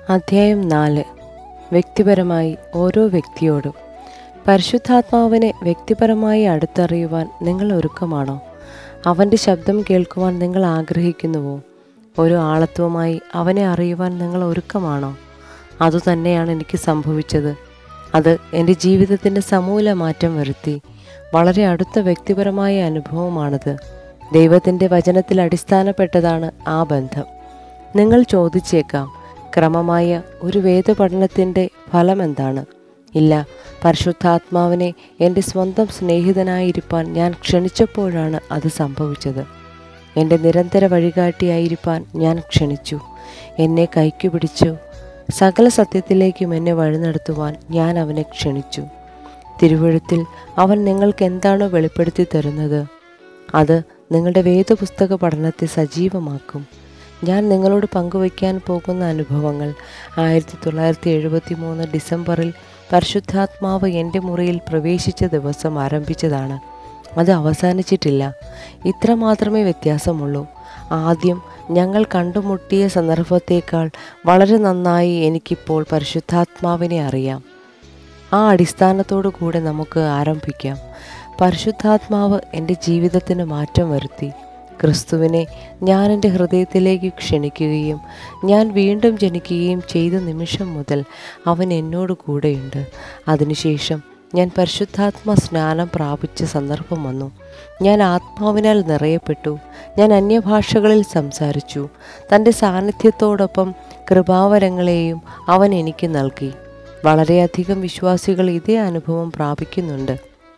അധ്യായം നാല് വ്യക്തിപരമായി ഓരോ വ്യക്തിയോടും പരിശുദ്ധാത്മാവിനെ വ്യക്തിപരമായി അടുത്തറിയുവാൻ നിങ്ങൾ ഒരുക്കമാണോ അവൻ്റെ ശബ്ദം കേൾക്കുവാൻ നിങ്ങൾ ആഗ്രഹിക്കുന്നുവോ ഒരു ആളത്വമായി അവനെ അറിയുവാൻ നിങ്ങൾ ഒരുക്കമാണോ അതുതന്നെയാണ് എനിക്ക് സംഭവിച്ചത് അത് എൻ്റെ ജീവിതത്തിൻ്റെ സമൂല മാറ്റം വരുത്തി വളരെ അടുത്ത വ്യക്തിപരമായ അനുഭവമാണത് ദൈവത്തിൻ്റെ വചനത്തിൽ അടിസ്ഥാനപ്പെട്ടതാണ് ആ ബന്ധം നിങ്ങൾ ചോദിച്ചേക്കാം ക്രമമായ ഒരു വേദപഠനത്തിൻ്റെ ഫലം എന്താണ് ഇല്ല പരിശുദ്ധാത്മാവിനെ എൻ്റെ സ്വന്തം സ്നേഹിതനായിരിക്കാൻ ഞാൻ ക്ഷണിച്ചപ്പോഴാണ് അത് സംഭവിച്ചത് എൻ്റെ നിരന്തര വഴികാട്ടിയായിരിക്കാൻ ഞാൻ ക്ഷണിച്ചു എന്നെ കൈക്കു പിടിച്ചു സകല സത്യത്തിലേക്കും എന്നെ വഴി നടത്തുവാൻ ഞാൻ അവനെ ക്ഷണിച്ചു തിരുവഴുത്തിൽ അവൻ നിങ്ങൾക്ക് എന്താണോ വെളിപ്പെടുത്തി തരുന്നത് അത് നിങ്ങളുടെ വേദപുസ്തക പഠനത്തെ സജീവമാക്കും ഞാൻ നിങ്ങളോട് പങ്കുവയ്ക്കാൻ പോകുന്ന അനുഭവങ്ങൾ ആയിരത്തി തൊള്ളായിരത്തി എഴുപത്തി മൂന്ന് ഡിസംബറിൽ പരിശുദ്ധാത്മാവ് എൻ്റെ മുറിയിൽ പ്രവേശിച്ച ദിവസം ആരംഭിച്ചതാണ് അത് അവസാനിച്ചിട്ടില്ല ഇത്ര മാത്രമേ വ്യത്യാസമുള്ളൂ ആദ്യം ഞങ്ങൾ കണ്ടുമുട്ടിയ സന്ദർഭത്തേക്കാൾ വളരെ നന്നായി എനിക്കിപ്പോൾ പരിശുദ്ധാത്മാവിനെ അറിയാം ആ അടിസ്ഥാനത്തോടു കൂടെ നമുക്ക് ആരംഭിക്കാം പരിശുദ്ധാത്മാവ് എൻ്റെ ജീവിതത്തിന് മാറ്റം വരുത്തി ക്രിസ്തുവിനെ ഞാൻ എൻ്റെ ഹൃദയത്തിലേക്ക് ക്ഷണിക്കുകയും ഞാൻ വീണ്ടും ജനിക്കുകയും ചെയ്ത നിമിഷം മുതൽ അവൻ എന്നോട് കൂടെയുണ്ട് അതിനുശേഷം ഞാൻ പരിശുദ്ധാത്മ സ്നാനം പ്രാപിച്ച സന്ദർഭം വന്നു ഞാൻ ആത്മാവിനാൽ നിറയപ്പെട്ടു ഞാൻ അന്യഭാഷകളിൽ സംസാരിച്ചു തൻ്റെ സാന്നിധ്യത്തോടൊപ്പം കൃപാവരങ്ങളെയും അവൻ എനിക്ക് നൽകി വളരെയധികം വിശ്വാസികൾ ഇതേ അനുഭവം പ്രാപിക്കുന്നുണ്ട്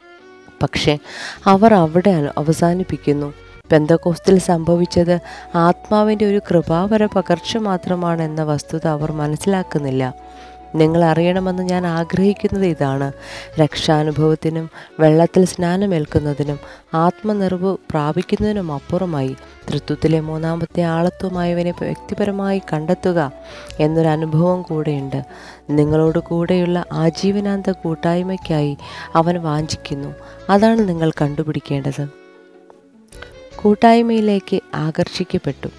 പക്ഷേ അവർ അവിടെ അവസാനിപ്പിക്കുന്നു പെന്തക്കോസ്തിൽ സംഭവിച്ചത് ആത്മാവിൻ്റെ ഒരു കൃപാവര പകർച്ച മാത്രമാണ് എന്ന വസ്തുത അവർ മനസ്സിലാക്കുന്നില്ല നിങ്ങൾ അറിയണമെന്ന് ഞാൻ ആഗ്രഹിക്കുന്നത് ഇതാണ് രക്ഷാനുഭവത്തിനും വെള്ളത്തിൽ സ്നാനമേൽക്കുന്നതിനും ആത്മനിർവ് പ്രാപിക്കുന്നതിനും അപ്പുറമായി തൃത്വത്തിലെ മൂന്നാമത്തെ ആളത്വമായവനെ വ്യക്തിപരമായി കണ്ടെത്തുക എന്നൊരു അനുഭവം കൂടെയുണ്ട് നിങ്ങളോട് കൂടെയുള്ള ആജീവനാന്ത കൂട്ടായ്മയ്ക്കായി അവൻ വാഞ്ചിക്കുന്നു അതാണ് നിങ്ങൾ കണ്ടുപിടിക്കേണ്ടത് കൂട്ടായ്മയിലേക്ക് ആകർഷിക്കപ്പെട്ടു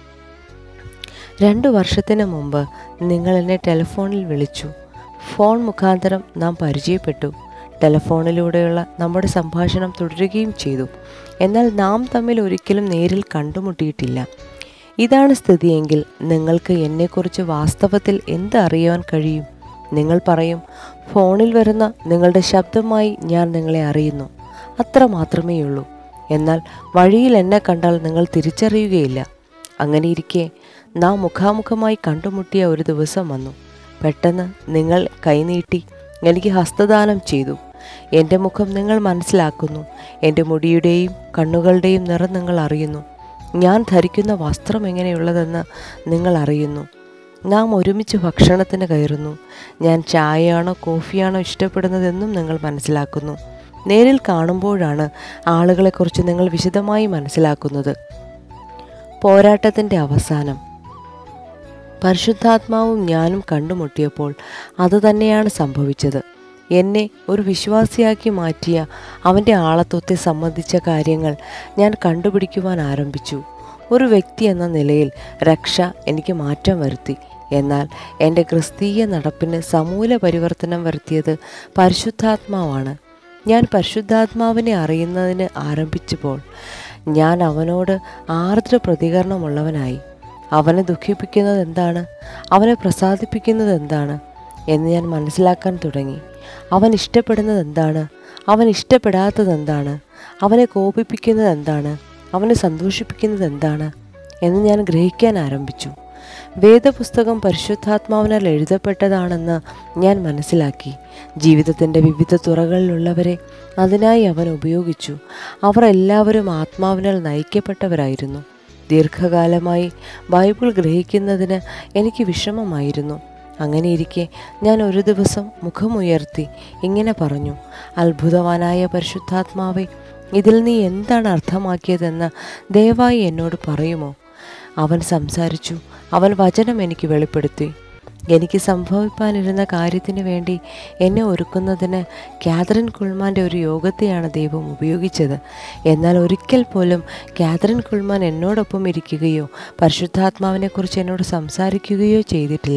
രണ്ടു വർഷത്തിന് മുമ്പ് നിങ്ങൾ എന്നെ ടെലിഫോണിൽ വിളിച്ചു ഫോൺ മുഖാന്തരം നാം പരിചയപ്പെട്ടു ടെലിഫോണിലൂടെയുള്ള നമ്മുടെ സംഭാഷണം തുടരുകയും ചെയ്തു എന്നാൽ നാം തമ്മിൽ ഒരിക്കലും നേരിൽ കണ്ടുമുട്ടിയിട്ടില്ല ഇതാണ് സ്ഥിതിയെങ്കിൽ നിങ്ങൾക്ക് എന്നെക്കുറിച്ച് വാസ്തവത്തിൽ എന്ത് അറിയാൻ കഴിയും നിങ്ങൾ പറയും ഫോണിൽ വരുന്ന നിങ്ങളുടെ ശബ്ദമായി ഞാൻ നിങ്ങളെ അറിയുന്നു അത്ര മാത്രമേയുള്ളൂ എന്നാൽ വഴിയിൽ എന്നെ കണ്ടാൽ നിങ്ങൾ തിരിച്ചറിയുകയില്ല അങ്ങനെയിരിക്കെ നാം മുഖാമുഖമായി കണ്ടുമുട്ടിയ ഒരു ദിവസം വന്നു പെട്ടെന്ന് നിങ്ങൾ കൈനീട്ടി എനിക്ക് ഹസ്തദാനം ചെയ്തു എൻ്റെ മുഖം നിങ്ങൾ മനസ്സിലാക്കുന്നു എൻ്റെ മുടിയുടെയും കണ്ണുകളുടെയും നിറം നിങ്ങൾ അറിയുന്നു ഞാൻ ധരിക്കുന്ന വസ്ത്രം എങ്ങനെയുള്ളതെന്ന് നിങ്ങൾ അറിയുന്നു നാം ഒരുമിച്ച് ഭക്ഷണത്തിന് കയറുന്നു ഞാൻ ചായയാണോ കോഫിയാണോ ഇഷ്ടപ്പെടുന്നതെന്നും നിങ്ങൾ മനസ്സിലാക്കുന്നു നേരിൽ കാണുമ്പോഴാണ് ആളുകളെക്കുറിച്ച് നിങ്ങൾ വിശദമായി മനസ്സിലാക്കുന്നത് പോരാട്ടത്തിൻ്റെ അവസാനം പരിശുദ്ധാത്മാവും ഞാനും കണ്ടുമുട്ടിയപ്പോൾ അതുതന്നെയാണ് സംഭവിച്ചത് എന്നെ ഒരു വിശ്വാസിയാക്കി മാറ്റിയ അവൻ്റെ ആളത്വത്തെ സംബന്ധിച്ച കാര്യങ്ങൾ ഞാൻ കണ്ടുപിടിക്കുവാൻ ആരംഭിച്ചു ഒരു വ്യക്തി എന്ന നിലയിൽ രക്ഷ എനിക്ക് മാറ്റം വരുത്തി എന്നാൽ എൻ്റെ ക്രിസ്തീയ നടപ്പിന് സമൂല പരിവർത്തനം വരുത്തിയത് പരിശുദ്ധാത്മാവാണ് ഞാൻ പരിശുദ്ധാത്മാവിനെ അറിയുന്നതിന് ആരംഭിച്ചപ്പോൾ ഞാൻ അവനോട് ആർദ്ര പ്രതികരണമുള്ളവനായി അവനെ ദുഃഖിപ്പിക്കുന്നത് എന്താണ് അവനെ പ്രസാദിപ്പിക്കുന്നത് എന്താണ് എന്ന് ഞാൻ മനസ്സിലാക്കാൻ തുടങ്ങി അവൻ ഇഷ്ടപ്പെടുന്നത് എന്താണ് അവൻ ഇഷ്ടപ്പെടാത്തത് എന്താണ് അവനെ കോപിപ്പിക്കുന്നത് എന്താണ് അവനെ സന്തോഷിപ്പിക്കുന്നത് എന്താണ് എന്ന് ഞാൻ ഗ്രഹിക്കാൻ ആരംഭിച്ചു വേദപുസ്തകം പരിശുദ്ധാത്മാവിനാൽ എഴുതപ്പെട്ടതാണെന്ന് ഞാൻ മനസ്സിലാക്കി ജീവിതത്തിൻ്റെ വിവിധ തുറകളിലുള്ളവരെ അതിനായി അവൻ ഉപയോഗിച്ചു അവർ എല്ലാവരും ആത്മാവിനാൽ നയിക്കപ്പെട്ടവരായിരുന്നു ദീർഘകാലമായി ബൈബിൾ ഗ്രഹിക്കുന്നതിന് എനിക്ക് വിഷമമായിരുന്നു അങ്ങനെയിരിക്കെ ഞാൻ ഒരു ദിവസം മുഖമുയർത്തി ഇങ്ങനെ പറഞ്ഞു അത്ഭുതവാനായ പരിശുദ്ധാത്മാവെ ഇതിൽ നീ എന്താണ് അർത്ഥമാക്കിയതെന്ന് ദയവായി എന്നോട് പറയുമോ അവൻ സംസാരിച്ചു അവൻ വചനം എനിക്ക് വെളിപ്പെടുത്തി എനിക്ക് സംഭവിപ്പാനിരുന്ന കാര്യത്തിന് വേണ്ടി എന്നെ ഒരുക്കുന്നതിന് കാതറിൻ കുൾമാൻ്റെ ഒരു യോഗത്തെയാണ് ദൈവം ഉപയോഗിച്ചത് എന്നാൽ ഒരിക്കൽ പോലും കാതറിൻ കുൾമാൻ എന്നോടൊപ്പം ഇരിക്കുകയോ പരിശുദ്ധാത്മാവിനെക്കുറിച്ച് എന്നോട് സംസാരിക്കുകയോ ചെയ്തിട്ടില്ല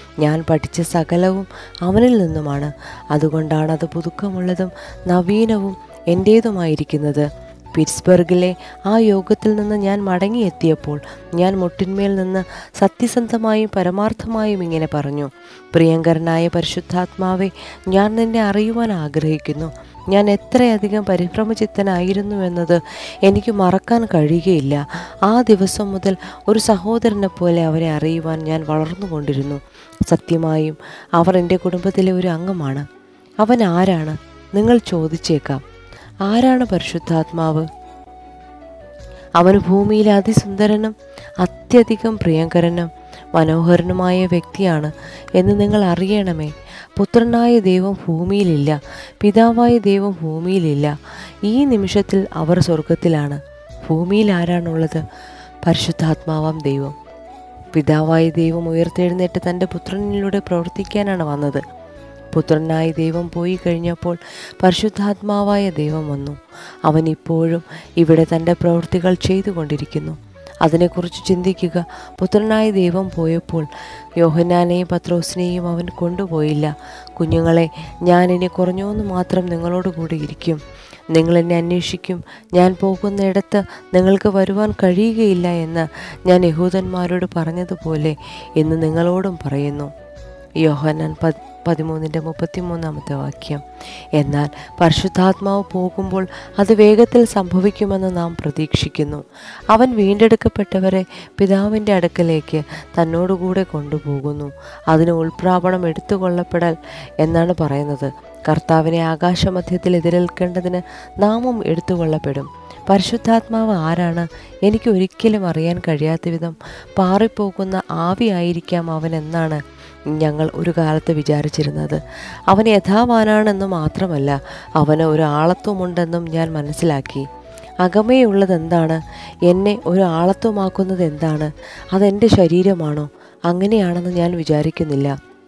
ഞാൻ പഠിച്ച സകലവും അവനിൽ നിന്നുമാണ് അതുകൊണ്ടാണ് അത് പുതുക്കമുള്ളതും നവീനവും എൻ്റേതുമായിരിക്കുന്നത് പിറ്റ്സ്ബർഗിലെ ആ യോഗത്തിൽ നിന്ന് ഞാൻ മടങ്ങിയെത്തിയപ്പോൾ ഞാൻ മുട്ടിന്മേൽ നിന്ന് സത്യസന്ധമായും പരമാർത്ഥമായും ഇങ്ങനെ പറഞ്ഞു പ്രിയങ്കരനായ പരിശുദ്ധാത്മാവെ ഞാൻ നിന്നെ അറിയുവാൻ ആഗ്രഹിക്കുന്നു ഞാൻ എത്രയധികം പരിഭ്രമചിത്തനായിരുന്നു എന്നത് എനിക്ക് മറക്കാൻ കഴിയുകയില്ല ആ ദിവസം മുതൽ ഒരു സഹോദരനെ പോലെ അവരെ അറിയുവാൻ ഞാൻ വളർന്നുകൊണ്ടിരുന്നു സത്യമായും അവർ എൻ്റെ കുടുംബത്തിലെ ഒരു അംഗമാണ് അവൻ ആരാണ് നിങ്ങൾ ചോദിച്ചേക്കാം ആരാണ് പരിശുദ്ധാത്മാവ് അവന് ഭൂമിയിലെ അതിസുന്ദരനും അത്യധികം പ്രിയങ്കരനും മനോഹരനുമായ വ്യക്തിയാണ് എന്ന് നിങ്ങൾ അറിയണമേ പുത്രനായ ദൈവം ഭൂമിയിലില്ല പിതാവായ ദൈവം ഭൂമിയിലില്ല ഈ നിമിഷത്തിൽ അവർ സ്വർഗത്തിലാണ് ഭൂമിയിൽ ആരാണുള്ളത് പരിശുദ്ധാത്മാവാം ദൈവം പിതാവായ ദൈവം ഉയർത്തെഴുന്നേറ്റ് തൻ്റെ പുത്രനിലൂടെ പ്രവർത്തിക്കാനാണ് വന്നത് പുത്രനായ ദൈവം പോയി കഴിഞ്ഞപ്പോൾ പരിശുദ്ധാത്മാവായ ദൈവം വന്നു അവൻ ഇപ്പോഴും ഇവിടെ തൻ്റെ പ്രവൃത്തികൾ ചെയ്തുകൊണ്ടിരിക്കുന്നു അതിനെക്കുറിച്ച് ചിന്തിക്കുക പുത്രനായ ദൈവം പോയപ്പോൾ യോഹന്നാനെയും പത്രോസിനെയും അവൻ കൊണ്ടുപോയില്ല കുഞ്ഞുങ്ങളെ ഞാൻ ഇനി കുറഞ്ഞോന്ന് മാത്രം നിങ്ങളോട് കൂടി ഇരിക്കും നിങ്ങൾ എന്നെ അന്വേഷിക്കും ഞാൻ പോകുന്നിടത്ത് നിങ്ങൾക്ക് വരുവാൻ കഴിയുകയില്ല എന്ന് ഞാൻ യഹൂദന്മാരോട് പറഞ്ഞതുപോലെ ഇന്ന് നിങ്ങളോടും പറയുന്നു യോഹന്നാൻ പത് പതിമൂന്നിൻ്റെ മുപ്പത്തിമൂന്നാമത്തെ വാക്യം എന്നാൽ പരിശുദ്ധാത്മാവ് പോകുമ്പോൾ അത് വേഗത്തിൽ സംഭവിക്കുമെന്ന് നാം പ്രതീക്ഷിക്കുന്നു അവൻ വീണ്ടെടുക്കപ്പെട്ടവരെ പിതാവിൻ്റെ അടുക്കലേക്ക് തന്നോടുകൂടെ കൊണ്ടുപോകുന്നു അതിന് ഉൾപ്രാപണം എടുത്തുകൊള്ളപ്പെടൽ എന്നാണ് പറയുന്നത് കർത്താവിനെ ആകാശമധ്യത്തിൽ എതിരേൽക്കേണ്ടതിന് നാമും എടുത്തുകൊള്ളപ്പെടും പരിശുദ്ധാത്മാവ് ആരാണ് എനിക്ക് ഒരിക്കലും അറിയാൻ കഴിയാത്ത വിധം പാറിപ്പോകുന്ന ആവിയായിരിക്കാം അവൻ എന്നാണ് ഞങ്ങൾ ഒരു കാലത്ത് വിചാരിച്ചിരുന്നത് അവൻ യഥാവാനാണെന്ന് മാത്രമല്ല അവന് ഒരു ആളത്വമുണ്ടെന്നും ഞാൻ മനസ്സിലാക്കി അകമേയുള്ളത് എന്താണ് എന്നെ ഒരു ആളത്വമാക്കുന്നത് എന്താണ് അതെൻ്റെ ശരീരമാണോ അങ്ങനെയാണെന്ന് ഞാൻ വിചാരിക്കുന്നില്ല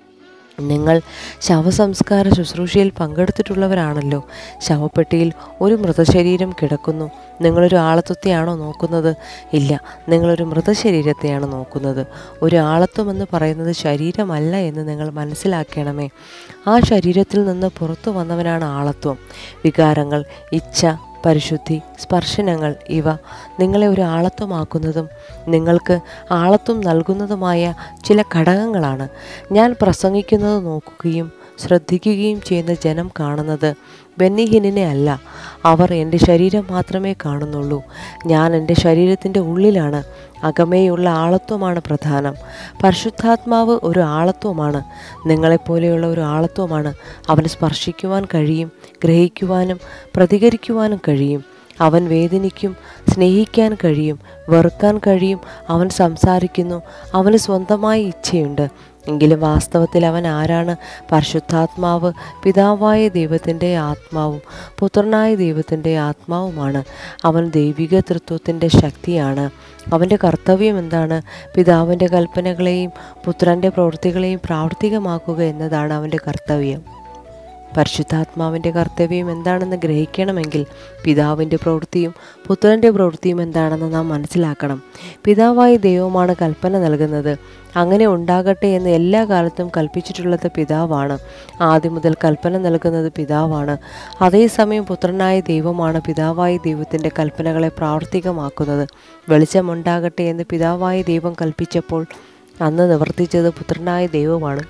നിങ്ങൾ ശവസംസ്കാര ശുശ്രൂഷയിൽ പങ്കെടുത്തിട്ടുള്ളവരാണല്ലോ ശവപ്പെട്ടിയിൽ ഒരു മൃതശരീരം കിടക്കുന്നു നിങ്ങളൊരു ആളത്വത്തെയാണോ നോക്കുന്നത് ഇല്ല നിങ്ങളൊരു മൃതശരീരത്തെയാണ് നോക്കുന്നത് ഒരു ആളത്വം എന്ന് പറയുന്നത് ശരീരമല്ല എന്ന് നിങ്ങൾ മനസ്സിലാക്കണമേ ആ ശരീരത്തിൽ നിന്ന് പുറത്തു വന്നവനാണ് ആളത്വം വികാരങ്ങൾ ഇച്ഛ പരിശുദ്ധി സ്പർശനങ്ങൾ ഇവ നിങ്ങളെ ഒരു ആളത്വമാക്കുന്നതും നിങ്ങൾക്ക് ആളത്വം നൽകുന്നതുമായ ചില ഘടകങ്ങളാണ് ഞാൻ പ്രസംഗിക്കുന്നത് നോക്കുകയും ശ്രദ്ധിക്കുകയും ചെയ്യുന്ന ജനം കാണുന്നത് ബെന്നിഹിനെ അല്ല അവർ എൻ്റെ ശരീരം മാത്രമേ കാണുന്നുള്ളൂ ഞാൻ എൻ്റെ ശരീരത്തിൻ്റെ ഉള്ളിലാണ് അകമേയുള്ള ആളത്വമാണ് പ്രധാനം പരിശുദ്ധാത്മാവ് ഒരു ആളത്വമാണ് നിങ്ങളെപ്പോലെയുള്ള ഒരു ആളത്വമാണ് അവന് സ്പർശിക്കുവാൻ കഴിയും ഗ്രഹിക്കുവാനും പ്രതികരിക്കുവാനും കഴിയും അവൻ വേദനിക്കും സ്നേഹിക്കാൻ കഴിയും വെറുക്കാൻ കഴിയും അവൻ സംസാരിക്കുന്നു അവന് സ്വന്തമായ ഇച്ഛയുണ്ട് എങ്കിലും വാസ്തവത്തിൽ അവൻ ആരാണ് പരിശുദ്ധാത്മാവ് പിതാവായ ദൈവത്തിൻ്റെ ആത്മാവും പുത്രനായ ദൈവത്തിൻ്റെ ആത്മാവുമാണ് അവൻ ദൈവിക തൃത്വത്തിൻ്റെ ശക്തിയാണ് അവൻ്റെ കർത്തവ്യം എന്താണ് പിതാവിൻ്റെ കൽപ്പനകളെയും പുത്രൻ്റെ പ്രവൃത്തികളെയും പ്രാവർത്തികമാക്കുക എന്നതാണ് അവൻ്റെ കർത്തവ്യം പരിശുദ്ധാത്മാവിൻ്റെ കർത്തവ്യം എന്താണെന്ന് ഗ്രഹിക്കണമെങ്കിൽ പിതാവിൻ്റെ പ്രവൃത്തിയും പുത്രൻ്റെ പ്രവൃത്തിയും എന്താണെന്ന് നാം മനസ്സിലാക്കണം പിതാവായ ദൈവമാണ് കൽപ്പന നൽകുന്നത് അങ്ങനെ ഉണ്ടാകട്ടെ എന്ന് എല്ലാ കാലത്തും കൽപ്പിച്ചിട്ടുള്ളത് പിതാവാണ് ആദ്യം മുതൽ കൽപ്പന നൽകുന്നത് പിതാവാണ് അതേസമയം പുത്രനായ ദൈവമാണ് പിതാവായ ദൈവത്തിൻ്റെ കൽപ്പനകളെ പ്രാവർത്തികമാക്കുന്നത് വെളിച്ചമുണ്ടാകട്ടെ എന്ന് പിതാവായ ദൈവം കൽപ്പിച്ചപ്പോൾ അന്ന് നിവർത്തിച്ചത് പുത്രനായ ദൈവമാണ്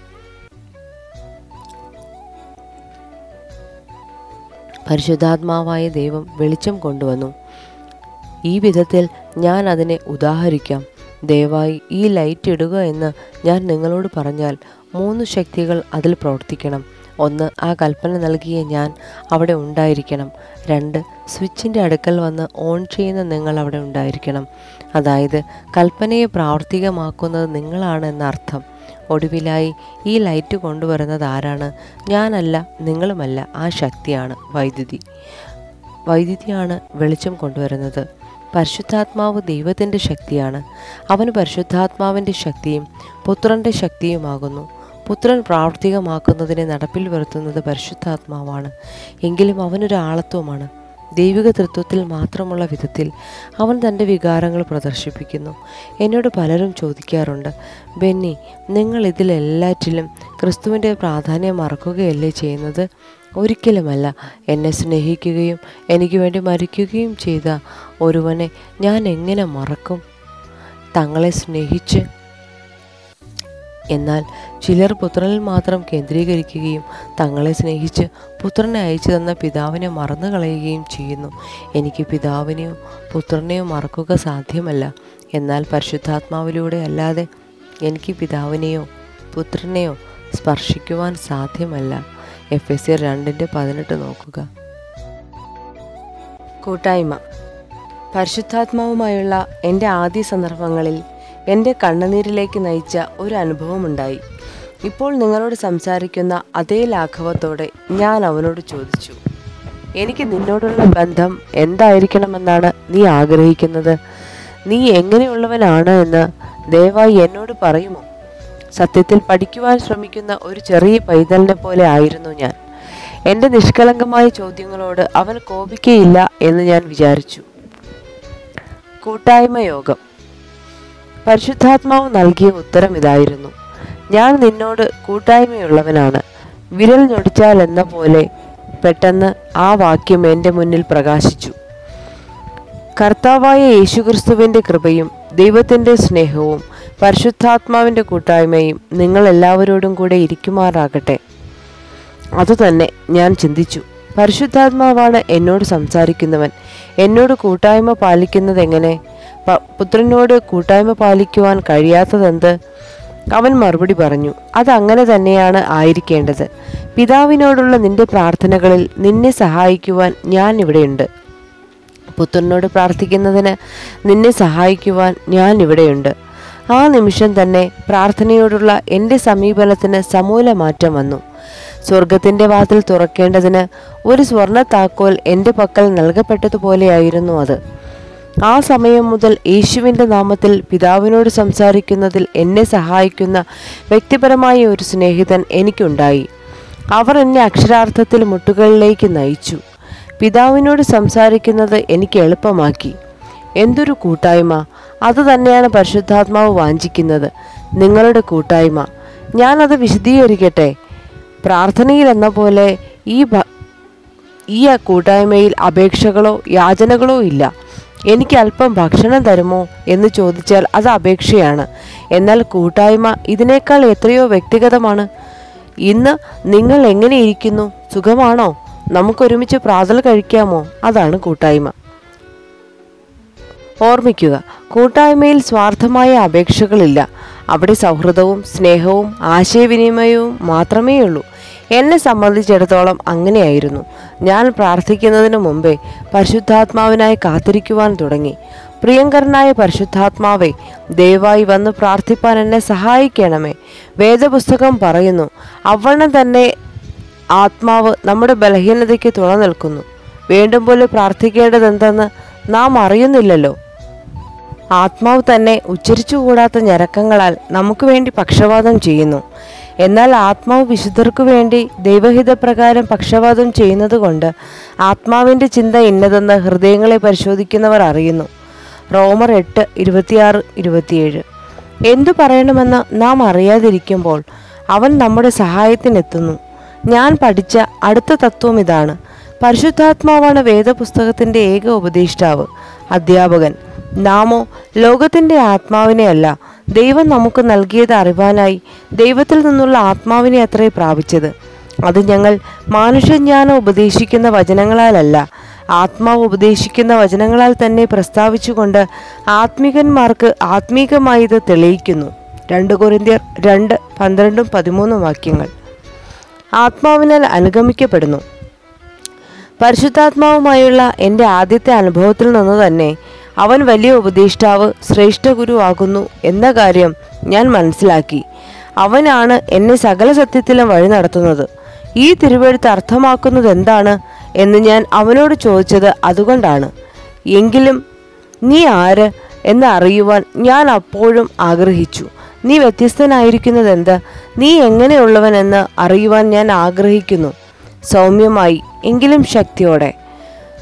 പരിശുദ്ധാത്മാവായ ദൈവം വെളിച്ചം കൊണ്ടുവന്നു ഈ വിധത്തിൽ ഞാൻ അതിനെ ഉദാഹരിക്കാം ദയവായി ഈ ലൈറ്റ് ഇടുക എന്ന് ഞാൻ നിങ്ങളോട് പറഞ്ഞാൽ മൂന്ന് ശക്തികൾ അതിൽ പ്രവർത്തിക്കണം ഒന്ന് ആ കൽപ്പന നൽകിയ ഞാൻ അവിടെ ഉണ്ടായിരിക്കണം രണ്ട് സ്വിച്ചിൻ്റെ അടുക്കൽ വന്ന് ഓൺ ചെയ്യുന്ന നിങ്ങൾ അവിടെ ഉണ്ടായിരിക്കണം അതായത് കൽപ്പനയെ പ്രാവർത്തികമാക്കുന്നത് നിങ്ങളാണ് എന്നർത്ഥം ഒടുവിലായി ഈ ലൈറ്റ് കൊണ്ടുവരുന്നത് ആരാണ് ഞാനല്ല നിങ്ങളുമല്ല ആ ശക്തിയാണ് വൈദ്യുതി വൈദ്യുതിയാണ് വെളിച്ചം കൊണ്ടുവരുന്നത് പരിശുദ്ധാത്മാവ് ദൈവത്തിൻ്റെ ശക്തിയാണ് അവന് പരിശുദ്ധാത്മാവിൻ്റെ ശക്തിയും പുത്രൻ്റെ ശക്തിയുമാകുന്നു പുത്രൻ പ്രാവർത്തികമാക്കുന്നതിനെ നടപ്പിൽ വരുത്തുന്നത് പരിശുദ്ധാത്മാവാണ് എങ്കിലും അവനൊരു ആളത്വമാണ് ദൈവിക തൃത്വത്തിൽ മാത്രമുള്ള വിധത്തിൽ അവൻ തൻ്റെ വികാരങ്ങൾ പ്രദർശിപ്പിക്കുന്നു എന്നോട് പലരും ചോദിക്കാറുണ്ട് ബെന്നി നിങ്ങൾ ഇതിലെല്ലാറ്റിലും ക്രിസ്തുവിൻ്റെ പ്രാധാന്യം മറക്കുകയല്ലേ ചെയ്യുന്നത് ഒരിക്കലുമല്ല എന്നെ സ്നേഹിക്കുകയും എനിക്ക് വേണ്ടി മരിക്കുകയും ചെയ്ത ഒരുവനെ ഞാൻ എങ്ങനെ മറക്കും തങ്ങളെ സ്നേഹിച്ച് എന്നാൽ ചിലർ പുത്രനിൽ മാത്രം കേന്ദ്രീകരിക്കുകയും തങ്ങളെ സ്നേഹിച്ച് പുത്രനെ അയച്ചു തന്ന പിതാവിനെ മറന്നു കളയുകയും ചെയ്യുന്നു എനിക്ക് പിതാവിനെയോ പുത്രനെയോ മറക്കുക സാധ്യമല്ല എന്നാൽ പരിശുദ്ധാത്മാവിലൂടെ അല്ലാതെ എനിക്ക് പിതാവിനെയോ പുത്രനെയോ സ്പർശിക്കുവാൻ സാധ്യമല്ല എഫ് എസ് സി രണ്ടിൻ്റെ പതിനെട്ട് നോക്കുക കൂട്ടായ്മ പരിശുദ്ധാത്മാവുമായുള്ള എൻ്റെ ആദ്യ സന്ദർഭങ്ങളിൽ എൻ്റെ കണ്ണുനീരിലേക്ക് നയിച്ച ഒരു അനുഭവമുണ്ടായി ഇപ്പോൾ നിങ്ങളോട് സംസാരിക്കുന്ന അതേ ലാഘവത്തോടെ ഞാൻ അവനോട് ചോദിച്ചു എനിക്ക് നിന്നോടുള്ള ബന്ധം എന്തായിരിക്കണമെന്നാണ് നീ ആഗ്രഹിക്കുന്നത് നീ എങ്ങനെയുള്ളവനാണ് എന്ന് ദയവായി എന്നോട് പറയുമോ സത്യത്തിൽ പഠിക്കുവാൻ ശ്രമിക്കുന്ന ഒരു ചെറിയ പൈതലിനെ പോലെ ആയിരുന്നു ഞാൻ എൻ്റെ നിഷ്കളങ്കമായ ചോദ്യങ്ങളോട് അവൻ കോപിക്കയില്ല എന്ന് ഞാൻ വിചാരിച്ചു കൂട്ടായ്മ യോഗം പരിശുദ്ധാത്മാവ് നൽകിയ ഉത്തരം ഇതായിരുന്നു ഞാൻ നിന്നോട് കൂട്ടായ്മയുള്ളവനാണ് വിരൽ ഞൊടിച്ചാൽ എന്ന പോലെ പെട്ടെന്ന് ആ വാക്യം എൻ്റെ മുന്നിൽ പ്രകാശിച്ചു കർത്താവായ യേശുക്രിസ്തുവിൻ്റെ കൃപയും ദൈവത്തിൻ്റെ സ്നേഹവും പരിശുദ്ധാത്മാവിൻ്റെ കൂട്ടായ്മയും നിങ്ങൾ എല്ലാവരോടും കൂടെ ഇരിക്കുമാറാകട്ടെ അതുതന്നെ ഞാൻ ചിന്തിച്ചു പരിശുദ്ധാത്മാവാണ് എന്നോട് സംസാരിക്കുന്നവൻ എന്നോട് കൂട്ടായ്മ പാലിക്കുന്നത് എങ്ങനെ പ- പുത്രനോട് കൂട്ടായ്മ പാലിക്കുവാൻ കഴിയാത്തതെന്ത് അവൻ മറുപടി പറഞ്ഞു അതങ്ങനെ തന്നെയാണ് ആയിരിക്കേണ്ടത് പിതാവിനോടുള്ള നിന്റെ പ്രാർത്ഥനകളിൽ നിന്നെ സഹായിക്കുവാൻ ഞാൻ ഇവിടെയുണ്ട് പുത്രനോട് പ്രാർത്ഥിക്കുന്നതിന് നിന്നെ സഹായിക്കുവാൻ ഞാൻ ഇവിടെയുണ്ട് ആ നിമിഷം തന്നെ പ്രാർത്ഥനയോടുള്ള എൻ്റെ സമീപനത്തിന് സമൂല മാറ്റം വന്നു സ്വർഗത്തിൻ്റെ വാതിൽ തുറക്കേണ്ടതിന് ഒരു സ്വർണ്ണ താക്കോൽ എൻ്റെ പക്കൽ നൽകപ്പെട്ടതുപോലെയായിരുന്നു അത് ആ സമയം മുതൽ യേശുവിൻ്റെ നാമത്തിൽ പിതാവിനോട് സംസാരിക്കുന്നതിൽ എന്നെ സഹായിക്കുന്ന വ്യക്തിപരമായ ഒരു സ്നേഹിതൻ എനിക്കുണ്ടായി അവർ എന്നെ അക്ഷരാർത്ഥത്തിൽ മുട്ടുകളിലേക്ക് നയിച്ചു പിതാവിനോട് സംസാരിക്കുന്നത് എനിക്ക് എളുപ്പമാക്കി എന്തൊരു കൂട്ടായ്മ അത് തന്നെയാണ് പരിശുദ്ധാത്മാവ് വാഞ്ചിക്കുന്നത് നിങ്ങളുടെ കൂട്ടായ്മ ഞാനത് വിശദീകരിക്കട്ടെ പ്രാർത്ഥനയിൽ എന്ന പോലെ ഈ ഭ- ഈ കൂട്ടായ്മയിൽ അപേക്ഷകളോ യാചനകളോ ഇല്ല എനിക്ക് അല്പം ഭക്ഷണം തരുമോ എന്ന് ചോദിച്ചാൽ അത് അപേക്ഷയാണ് എന്നാൽ കൂട്ടായ്മ ഇതിനേക്കാൾ എത്രയോ വ്യക്തിഗതമാണ് ഇന്ന് നിങ്ങൾ എങ്ങനെ ഇരിക്കുന്നു സുഖമാണോ നമുക്കൊരുമിച്ച് പ്രാതൽ കഴിക്കാമോ അതാണ് കൂട്ടായ്മ ഓർമ്മിക്കുക കൂട്ടായ്മയിൽ സ്വാർത്ഥമായ അപേക്ഷകളില്ല അവിടെ സൗഹൃദവും സ്നേഹവും ആശയവിനിമയവും മാത്രമേ ഉള്ളൂ എന്നെ സംബന്ധിച്ചിടത്തോളം അങ്ങനെയായിരുന്നു ഞാൻ പ്രാർത്ഥിക്കുന്നതിന് മുമ്പേ പരിശുദ്ധാത്മാവിനായി കാത്തിരിക്കുവാൻ തുടങ്ങി പ്രിയങ്കരനായ പരിശുദ്ധാത്മാവെ ദയവായി വന്ന് പ്രാർത്ഥിപ്പാൻ എന്നെ സഹായിക്കണമേ വേദപുസ്തകം പറയുന്നു അവണ്ണം തന്നെ ആത്മാവ് നമ്മുടെ ബലഹീനതയ്ക്ക് തുണ നിൽക്കുന്നു വേണ്ടും പോലെ പ്രാർത്ഥിക്കേണ്ടതെന്തെന്ന് നാം അറിയുന്നില്ലല്ലോ ആത്മാവ് തന്നെ ഉച്ചരിച്ചുകൂടാത്ത ഞരക്കങ്ങളാൽ നമുക്ക് വേണ്ടി പക്ഷപാതം ചെയ്യുന്നു എന്നാൽ ആത്മാവ് വിശുദ്ധർക്കു വേണ്ടി ദൈവഹിതപ്രകാരം പക്ഷപാതം ചെയ്യുന്നത് കൊണ്ട് ആത്മാവിൻ്റെ ചിന്ത ഇന്നതെന്ന് ഹൃദയങ്ങളെ പരിശോധിക്കുന്നവർ അറിയുന്നു റോമർ എട്ട് ഇരുപത്തിയാറ് ഇരുപത്തിയേഴ് എന്തു പറയണമെന്ന് നാം അറിയാതിരിക്കുമ്പോൾ അവൻ നമ്മുടെ സഹായത്തിനെത്തുന്നു ഞാൻ പഠിച്ച അടുത്ത തത്വം ഇതാണ് പരിശുദ്ധാത്മാവാണ് വേദപുസ്തകത്തിൻ്റെ ഏക ഉപദേഷ്ടാവ് അധ്യാപകൻ നാമോ ലോകത്തിൻ്റെ ആത്മാവിനെ അല്ല ദൈവം നമുക്ക് നൽകിയത് അറിവാനായി ദൈവത്തിൽ നിന്നുള്ള ആത്മാവിനെ അത്രേ പ്രാപിച്ചത് അത് ഞങ്ങൾ മാനുഷ്യജ്ഞാനം ഉപദേശിക്കുന്ന വചനങ്ങളാലല്ല ആത്മാവ് ഉപദേശിക്കുന്ന വചനങ്ങളാൽ തന്നെ പ്രസ്താവിച്ചുകൊണ്ട് ആത്മികന്മാർക്ക് ആത്മീകമായി ഇത് തെളിയിക്കുന്നു രണ്ട് കൊരിന്ത്യർ രണ്ട് പന്ത്രണ്ടും പതിമൂന്നും വാക്യങ്ങൾ ആത്മാവിനാൽ അനുഗമിക്കപ്പെടുന്നു പരിശുദ്ധാത്മാവുമായുള്ള എൻ്റെ ആദ്യത്തെ അനുഭവത്തിൽ നിന്ന് തന്നെ അവൻ വലിയ ഉപദേഷ്ടാവ് ശ്രേഷ്ഠ ഗുരുവാകുന്നു എന്ന കാര്യം ഞാൻ മനസ്സിലാക്കി അവനാണ് എന്നെ സകല സത്യത്തിലും വഴി നടത്തുന്നത് ഈ തിരുവെഴുത്ത് അർത്ഥമാക്കുന്നത് എന്താണ് എന്ന് ഞാൻ അവനോട് ചോദിച്ചത് അതുകൊണ്ടാണ് എങ്കിലും നീ ആര് എന്ന് അറിയുവാൻ ഞാൻ അപ്പോഴും ആഗ്രഹിച്ചു നീ വ്യത്യസ്തനായിരിക്കുന്നത് എന്ത് നീ എങ്ങനെയുള്ളവനെന്ന് അറിയുവാൻ ഞാൻ ആഗ്രഹിക്കുന്നു സൗമ്യമായി എങ്കിലും ശക്തിയോടെ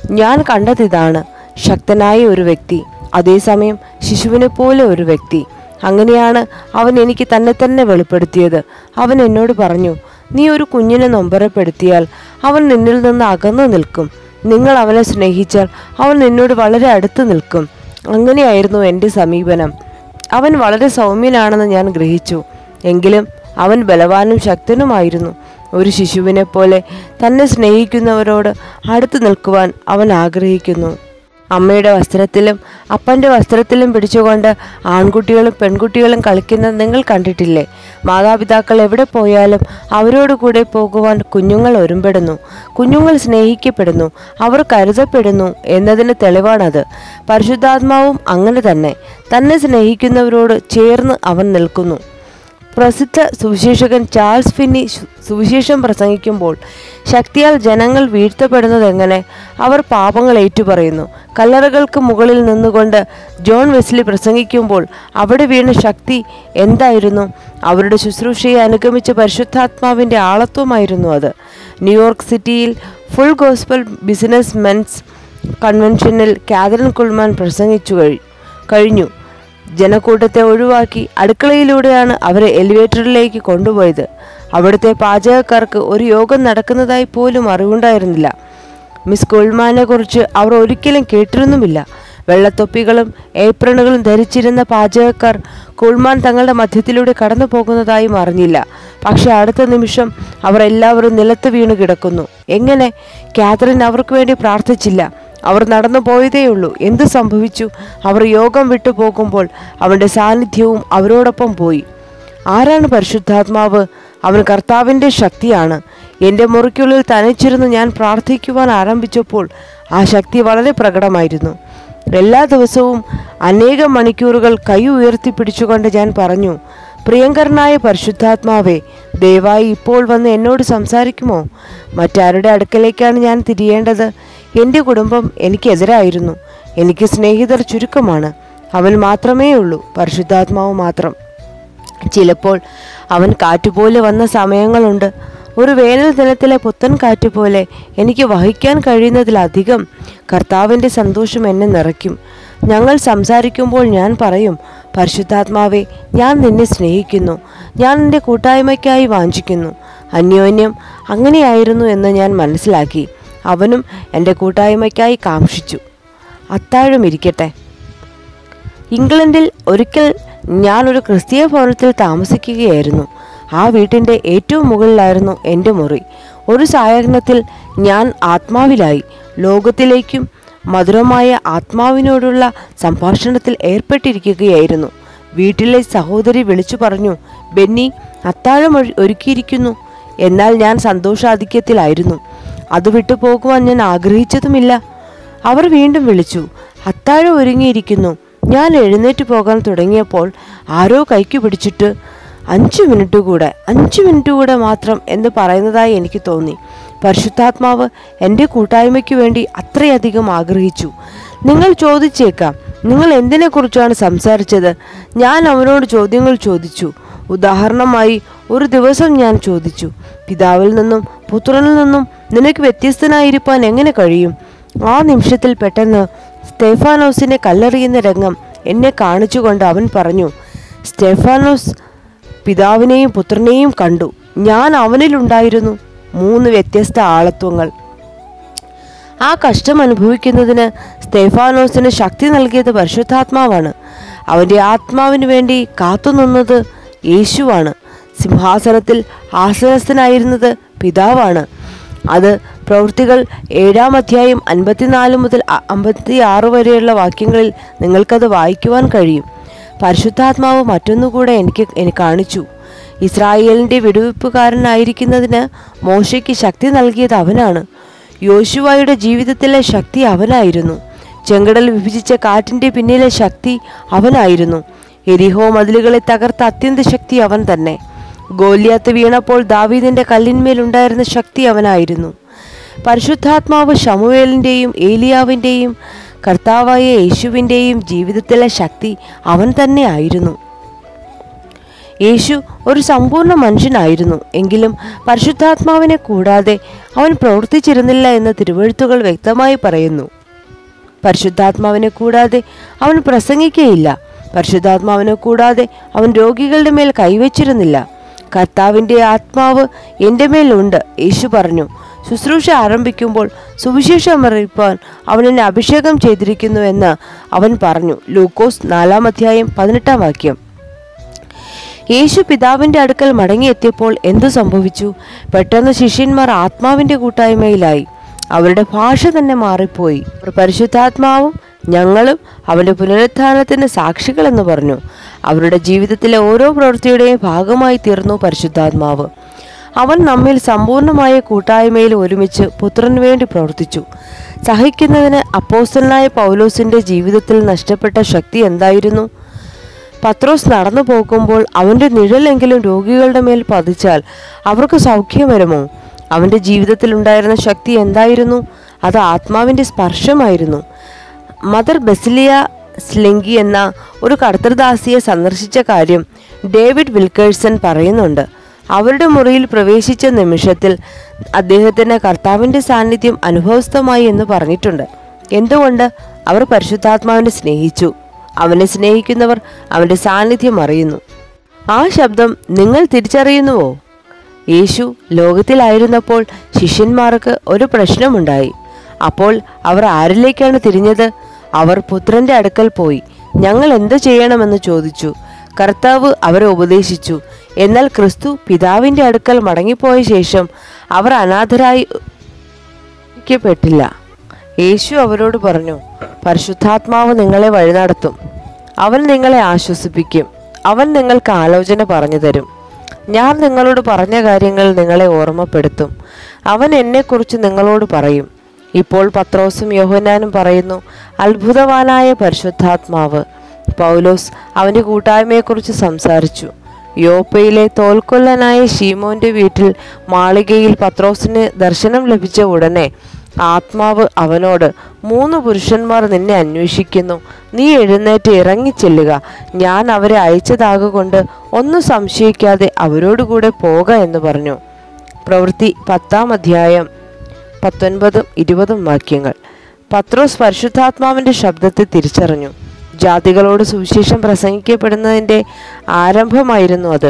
ഞാൻ കണ്ടതിതാണ് ശക്തനായ ഒരു വ്യക്തി അതേസമയം ശിശുവിനെ പോലെ ഒരു വ്യക്തി അങ്ങനെയാണ് അവൻ എനിക്ക് തന്നെ തന്നെ വെളിപ്പെടുത്തിയത് അവൻ എന്നോട് പറഞ്ഞു നീ ഒരു കുഞ്ഞിനെ നൊമ്പരപ്പെടുത്തിയാൽ അവൻ നിന്നിൽ നിന്ന് അകന്നു നിൽക്കും നിങ്ങൾ അവനെ സ്നേഹിച്ചാൽ അവൻ നിന്നോട് വളരെ അടുത്ത് നിൽക്കും അങ്ങനെയായിരുന്നു എൻ്റെ സമീപനം അവൻ വളരെ സൗമ്യനാണെന്ന് ഞാൻ ഗ്രഹിച്ചു എങ്കിലും അവൻ ബലവാനും ശക്തനുമായിരുന്നു ഒരു ശിശുവിനെ പോലെ തന്നെ സ്നേഹിക്കുന്നവരോട് അടുത്ത് നിൽക്കുവാൻ അവൻ ആഗ്രഹിക്കുന്നു അമ്മയുടെ വസ്ത്രത്തിലും അപ്പൻ്റെ വസ്ത്രത്തിലും പിടിച്ചുകൊണ്ട് ആൺകുട്ടികളും പെൺകുട്ടികളും കളിക്കുന്നത് നിങ്ങൾ കണ്ടിട്ടില്ലേ മാതാപിതാക്കൾ എവിടെ പോയാലും അവരോട് കൂടെ പോകുവാൻ കുഞ്ഞുങ്ങൾ ഒരുമ്പെടുന്നു കുഞ്ഞുങ്ങൾ സ്നേഹിക്കപ്പെടുന്നു അവർ കരുതപ്പെടുന്നു എന്നതിന് തെളിവാണത് പരിശുദ്ധാത്മാവും അങ്ങനെ തന്നെ തന്നെ സ്നേഹിക്കുന്നവരോട് ചേർന്ന് അവൻ നിൽക്കുന്നു പ്രസിദ്ധ സുവിശേഷകൻ ചാൾസ് ഫിന്നി സു- സുവിശേഷം പ്രസംഗിക്കുമ്പോൾ ശക്തിയാൽ ജനങ്ങൾ വീഴ്ത്തപ്പെടുന്നത് എങ്ങനെ അവർ പാപങ്ങൾ ഏറ്റുപറയുന്നു കല്ലറകൾക്ക് മുകളിൽ നിന്നുകൊണ്ട് ജോൺ വെസ്ലി പ്രസംഗിക്കുമ്പോൾ അവിടെ വീണ ശക്തി എന്തായിരുന്നു അവരുടെ ശുശ്രൂഷയെ അനുഗമിച്ച പരിശുദ്ധാത്മാവിൻ്റെ ആളത്വമായിരുന്നു അത് ന്യൂയോർക്ക് സിറ്റിയിൽ ഫുൾ ഗോസ്പൽ ബിസിനസ് മെൻസ് കൺവെൻഷനിൽ കാതറിൻ കുൾമാൻ പ്രസംഗിച്ചു കഴി കഴിഞ്ഞു ജനക്കൂട്ടത്തെ ഒഴിവാക്കി അടുക്കളയിലൂടെയാണ് അവരെ എലിവേറ്ററിലേക്ക് കൊണ്ടുപോയത് അവിടുത്തെ പാചകക്കാർക്ക് ഒരു യോഗം നടക്കുന്നതായി പോലും അറിവുണ്ടായിരുന്നില്ല മിസ് കുൾമാനെ കുറിച്ച് അവർ ഒരിക്കലും കേട്ടിരുന്നുമില്ല വെള്ളത്തൊപ്പികളും ഏപ്രണുകളും ധരിച്ചിരുന്ന പാചകക്കാർ കുൾമാൻ തങ്ങളുടെ മധ്യത്തിലൂടെ കടന്നു പോകുന്നതായും അറിഞ്ഞില്ല പക്ഷെ അടുത്ത നിമിഷം അവർ എല്ലാവരും നിലത്ത് വീണു കിടക്കുന്നു എങ്ങനെ കാതറിൻ അവർക്ക് വേണ്ടി പ്രാർത്ഥിച്ചില്ല അവർ നടന്നു പോയതേയുള്ളൂ എന്ത് സംഭവിച്ചു അവർ യോഗം വിട്ടു പോകുമ്പോൾ അവൻ്റെ സാന്നിധ്യവും അവരോടൊപ്പം പോയി ആരാണ് പരിശുദ്ധാത്മാവ് അവൻ കർത്താവിൻ്റെ ശക്തിയാണ് എൻ്റെ മുറിക്കുള്ളിൽ തനിച്ചിരുന്ന് ഞാൻ പ്രാർത്ഥിക്കുവാൻ ആരംഭിച്ചപ്പോൾ ആ ശക്തി വളരെ പ്രകടമായിരുന്നു എല്ലാ ദിവസവും അനേകം മണിക്കൂറുകൾ കൈ ഉയർത്തിപ്പിടിച്ചുകൊണ്ട് ഞാൻ പറഞ്ഞു പ്രിയങ്കരനായ പരിശുദ്ധാത്മാവേ ദയവായി ഇപ്പോൾ വന്ന് എന്നോട് സംസാരിക്കുമോ മറ്റാരുടെ അടുക്കലേക്കാണ് ഞാൻ തിരിയേണ്ടത് എൻ്റെ കുടുംബം എനിക്കെതിരായിരുന്നു എനിക്ക് സ്നേഹിതർ ചുരുക്കമാണ് അവൻ മാത്രമേ ഉള്ളൂ പരിശുദ്ധാത്മാവ് മാത്രം ചിലപ്പോൾ അവൻ കാറ്റുപോലെ വന്ന സമയങ്ങളുണ്ട് ഒരു വേനൽ ദിനത്തിലെ പുത്തൻ കാറ്റ് പോലെ എനിക്ക് വഹിക്കാൻ കഴിയുന്നതിലധികം കർത്താവിൻ്റെ സന്തോഷം എന്നെ നിറയ്ക്കും ഞങ്ങൾ സംസാരിക്കുമ്പോൾ ഞാൻ പറയും പരിശുദ്ധാത്മാവെ ഞാൻ നിന്നെ സ്നേഹിക്കുന്നു ഞാൻ നിന്റെ കൂട്ടായ്മയ്ക്കായി വാഞ്ചിക്കുന്നു അന്യോന്യം അങ്ങനെയായിരുന്നു എന്ന് ഞാൻ മനസ്സിലാക്കി അവനും എൻ്റെ കൂട്ടായ്മയ്ക്കായി കാംക്ഷിച്ചു അത്താഴം ഇരിക്കട്ടെ ഇംഗ്ലണ്ടിൽ ഒരിക്കൽ ഞാൻ ഒരു ക്രിസ്തീയ ഭവനത്തിൽ താമസിക്കുകയായിരുന്നു ആ വീട്ടിൻ്റെ ഏറ്റവും മുകളിലായിരുന്നു എൻ്റെ മുറി ഒരു സായാഹ്നത്തിൽ ഞാൻ ആത്മാവിലായി ലോകത്തിലേക്കും മധുരമായ ആത്മാവിനോടുള്ള സംഭാഷണത്തിൽ ഏർപ്പെട്ടിരിക്കുകയായിരുന്നു വീട്ടിലെ സഹോദരി വിളിച്ചു പറഞ്ഞു ബെന്നി അത്താഴം ഒരു- ഒരുക്കിയിരിക്കുന്നു എന്നാൽ ഞാൻ സന്തോഷാധിക്യത്തിലായിരുന്നു അത് വിട്ടു പോകുവാൻ ഞാൻ ആഗ്രഹിച്ചതുമില്ല അവർ വീണ്ടും വിളിച്ചു അത്താഴം ഒരുങ്ങിയിരിക്കുന്നു ഞാൻ എഴുന്നേറ്റ് പോകാൻ തുടങ്ങിയപ്പോൾ ആരോ കൈക്ക് പിടിച്ചിട്ട് അഞ്ച് മിനിറ്റ് കൂടെ അഞ്ച് മിനിറ്റ് കൂടെ മാത്രം എന്ന് പറയുന്നതായി എനിക്ക് തോന്നി പരിശുദ്ധാത്മാവ് എൻ്റെ കൂട്ടായ്മയ്ക്ക് വേണ്ടി അത്രയധികം ആഗ്രഹിച്ചു നിങ്ങൾ ചോദിച്ചേക്കാം നിങ്ങൾ എന്തിനെക്കുറിച്ചാണ് സംസാരിച്ചത് ഞാൻ അവനോട് ചോദ്യങ്ങൾ ചോദിച്ചു ഉദാഹരണമായി ഒരു ദിവസം ഞാൻ ചോദിച്ചു പിതാവിൽ നിന്നും പുത്രനിൽ നിന്നും നിനക്ക് വ്യത്യസ്തനായിരിക്കാൻ എങ്ങനെ കഴിയും ആ നിമിഷത്തിൽ പെട്ടെന്ന് സ്റ്റെഫാനോസിനെ കല്ലെറിയുന്ന രംഗം എന്നെ കാണിച്ചുകൊണ്ട് അവൻ പറഞ്ഞു സ്റ്റെഫാനോസ് പിതാവിനെയും പുത്രനെയും കണ്ടു ഞാൻ അവനിലുണ്ടായിരുന്നു മൂന്ന് വ്യത്യസ്ത ആളത്വങ്ങൾ ആ കഷ്ടം അനുഭവിക്കുന്നതിന് സ്തേഫാനോസിന് ശക്തി നൽകിയത് പരിശുദ്ധാത്മാവാണ് അവൻ്റെ ആത്മാവിന് വേണ്ടി കാത്തുനിന്നത് യേശുവാണ് സിംഹാസനത്തിൽ ആസനസ്ഥനായിരുന്നത് പിതാവാണ് അത് പ്രവൃത്തികൾ ഏഴാം അധ്യായം അൻപത്തിനാല് മുതൽ അ- അമ്പത്തി ആറ് വരെയുള്ള വാക്യങ്ങളിൽ നിങ്ങൾക്കത് വായിക്കുവാൻ കഴിയും പരിശുദ്ധാത്മാവ് മറ്റൊന്നുകൂടെ എനിക്ക് എനിക്ക് കാണിച്ചു ഇസ്രായേലിൻ്റെ വിടുവിപ്പുകാരനായിരിക്കുന്നതിന് മോശയ്ക്ക് ശക്തി നൽകിയത് അവനാണ് യോശുവായുടെ ജീവിതത്തിലെ ശക്തി അവനായിരുന്നു ചെങ്കടൽ വിഭജിച്ച കാറ്റിൻ്റെ പിന്നിലെ ശക്തി അവനായിരുന്നു എരിഹോ മതിലുകളെ തകർത്ത അത്യന്ത ശക്തി അവൻ തന്നെ ഗോലിയാത്ത് വീണപ്പോൾ ദാവീദിന്റെ കല്ലിന്മേലുണ്ടായിരുന്ന ശക്തി അവനായിരുന്നു പരിശുദ്ധാത്മാവ് ഷമുവേലിൻ്റെയും ഏലിയാവിൻ്റെയും കർത്താവായ യേശുവിൻ്റെയും ജീവിതത്തിലെ ശക്തി അവൻ തന്നെ ആയിരുന്നു യേശു ഒരു സമ്പൂർണ്ണ മനുഷ്യനായിരുന്നു എങ്കിലും പരിശുദ്ധാത്മാവിനെ കൂടാതെ അവൻ പ്രവർത്തിച്ചിരുന്നില്ല എന്ന് തിരുവഴുത്തുകൾ വ്യക്തമായി പറയുന്നു പരിശുദ്ധാത്മാവിനെ കൂടാതെ അവൻ പ്രസംഗിക്കുകയില്ല പരിശുദ്ധാത്മാവിനെ കൂടാതെ അവൻ രോഗികളുടെ മേൽ കൈവച്ചിരുന്നില്ല കർത്താവിൻ്റെ ആത്മാവ് എൻ്റെ മേലുണ്ട് യേശു പറഞ്ഞു ശുശ്രൂഷ ആരംഭിക്കുമ്പോൾ സുവിശേഷം അറിയിപ്പാൻ അവൻ എന്നെ അഭിഷേകം ചെയ്തിരിക്കുന്നു എന്ന് അവൻ പറഞ്ഞു ലൂക്കോസ് നാലാം അധ്യായം പതിനെട്ടാം വാക്യം യേശു പിതാവിന്റെ അടുക്കൽ മടങ്ങിയെത്തിയപ്പോൾ എന്തു സംഭവിച്ചു പെട്ടെന്ന് ശിഷ്യന്മാർ ആത്മാവിന്റെ കൂട്ടായ്മയിലായി അവരുടെ ഭാഷ തന്നെ മാറിപ്പോയി അവർ പരിശുദ്ധാത്മാവും ഞങ്ങളും അവന്റെ പുനരുത്ഥാനത്തിന് സാക്ഷികളെന്ന് പറഞ്ഞു അവരുടെ ജീവിതത്തിലെ ഓരോ പ്രവൃത്തിയുടെയും ഭാഗമായി തീർന്നു പരിശുദ്ധാത്മാവ് അവൻ നമ്മിൽ സമ്പൂർണമായ കൂട്ടായ്മയിൽ ഒരുമിച്ച് പുത്രന് വേണ്ടി പ്രവർത്തിച്ചു സഹിക്കുന്നതിന് അപ്പോസ്റ്റലായ പൗലോസിന്റെ ജീവിതത്തിൽ നഷ്ടപ്പെട്ട ശക്തി എന്തായിരുന്നു പത്രോസ് നടന്നു പോകുമ്പോൾ അവന്റെ നിഴലെങ്കിലും രോഗികളുടെ മേൽ പതിച്ചാൽ അവർക്ക് സൗഖ്യം വരുമോ അവന്റെ ജീവിതത്തിൽ ഉണ്ടായിരുന്ന ശക്തി എന്തായിരുന്നു അത് ആത്മാവിന്റെ സ്പർശമായിരുന്നു മദർ ബെസിലിയ സ്ലിങ്കി എന്ന ഒരു കർത്തൃദാസിയെ സന്ദർശിച്ച കാര്യം ഡേവിഡ് വിൽക്കേഴ്സൺ പറയുന്നുണ്ട് അവരുടെ മുറിയിൽ പ്രവേശിച്ച നിമിഷത്തിൽ അദ്ദേഹത്തിന് കർത്താവിന്റെ സാന്നിധ്യം അനുഭവസ്ഥമായി എന്ന് പറഞ്ഞിട്ടുണ്ട് എന്തുകൊണ്ട് അവർ പരിശുദ്ധാത്മാവിനെ സ്നേഹിച്ചു അവനെ സ്നേഹിക്കുന്നവർ അവന്റെ സാന്നിധ്യം അറിയുന്നു ആ ശബ്ദം നിങ്ങൾ തിരിച്ചറിയുന്നുവോ യേശു ലോകത്തിലായിരുന്നപ്പോൾ ശിഷ്യന്മാർക്ക് ഒരു പ്രശ്നമുണ്ടായി അപ്പോൾ അവർ ആരിലേക്കാണ് തിരിഞ്ഞത് അവർ പുത്രന്റെ അടുക്കൽ പോയി ഞങ്ങൾ എന്ത് ചെയ്യണമെന്ന് ചോദിച്ചു കർത്താവ് അവരെ ഉപദേശിച്ചു എന്നാൽ ക്രിസ്തു പിതാവിന്റെ അടുക്കൽ മടങ്ങിപ്പോയ ശേഷം അവർ അനാഥരായി പ്പെട്ടില്ല യേശു അവരോട് പറഞ്ഞു പരിശുദ്ധാത്മാവ് നിങ്ങളെ വഴി നടത്തും അവൻ നിങ്ങളെ ആശ്വസിപ്പിക്കും അവൻ നിങ്ങൾക്ക് ആലോചന പറഞ്ഞു തരും ഞാൻ നിങ്ങളോട് പറഞ്ഞ കാര്യങ്ങൾ നിങ്ങളെ ഓർമ്മപ്പെടുത്തും അവൻ എന്നെക്കുറിച്ച് നിങ്ങളോട് പറയും ഇപ്പോൾ പത്രോസും യോഹനാനും പറയുന്നു അത്ഭുതവാനായ പരിശുദ്ധാത്മാവ് പൗലോസ് അവന്റെ കൂട്ടായ്മയെക്കുറിച്ച് സംസാരിച്ചു യോപ്പയിലെ തോൽക്കൊല്ലനായ ഷീമോന്റെ വീട്ടിൽ മാളികയിൽ പത്രോസിന് ദർശനം ലഭിച്ച ഉടനെ ആത്മാവ് അവനോട് മൂന്ന് പുരുഷന്മാർ നിന്നെ അന്വേഷിക്കുന്നു നീ എഴുന്നേറ്റ് ഇറങ്ങിച്ചെല്ലുക ഞാൻ അവരെ അയച്ചതാകൊണ്ട് ഒന്നും സംശയിക്കാതെ അവരോടുകൂടെ പോക എന്ന് പറഞ്ഞു പ്രവൃത്തി പത്താം അധ്യായം പത്തൊൻപതും ഇരുപതും വാക്യങ്ങൾ പത്രോസ് പരിശുദ്ധാത്മാവിന്റെ ശബ്ദത്തെ തിരിച്ചറിഞ്ഞു ജാതികളോട് സുവിശേഷം പ്രസംഗിക്കപ്പെടുന്നതിൻ്റെ ആരംഭമായിരുന്നു അത്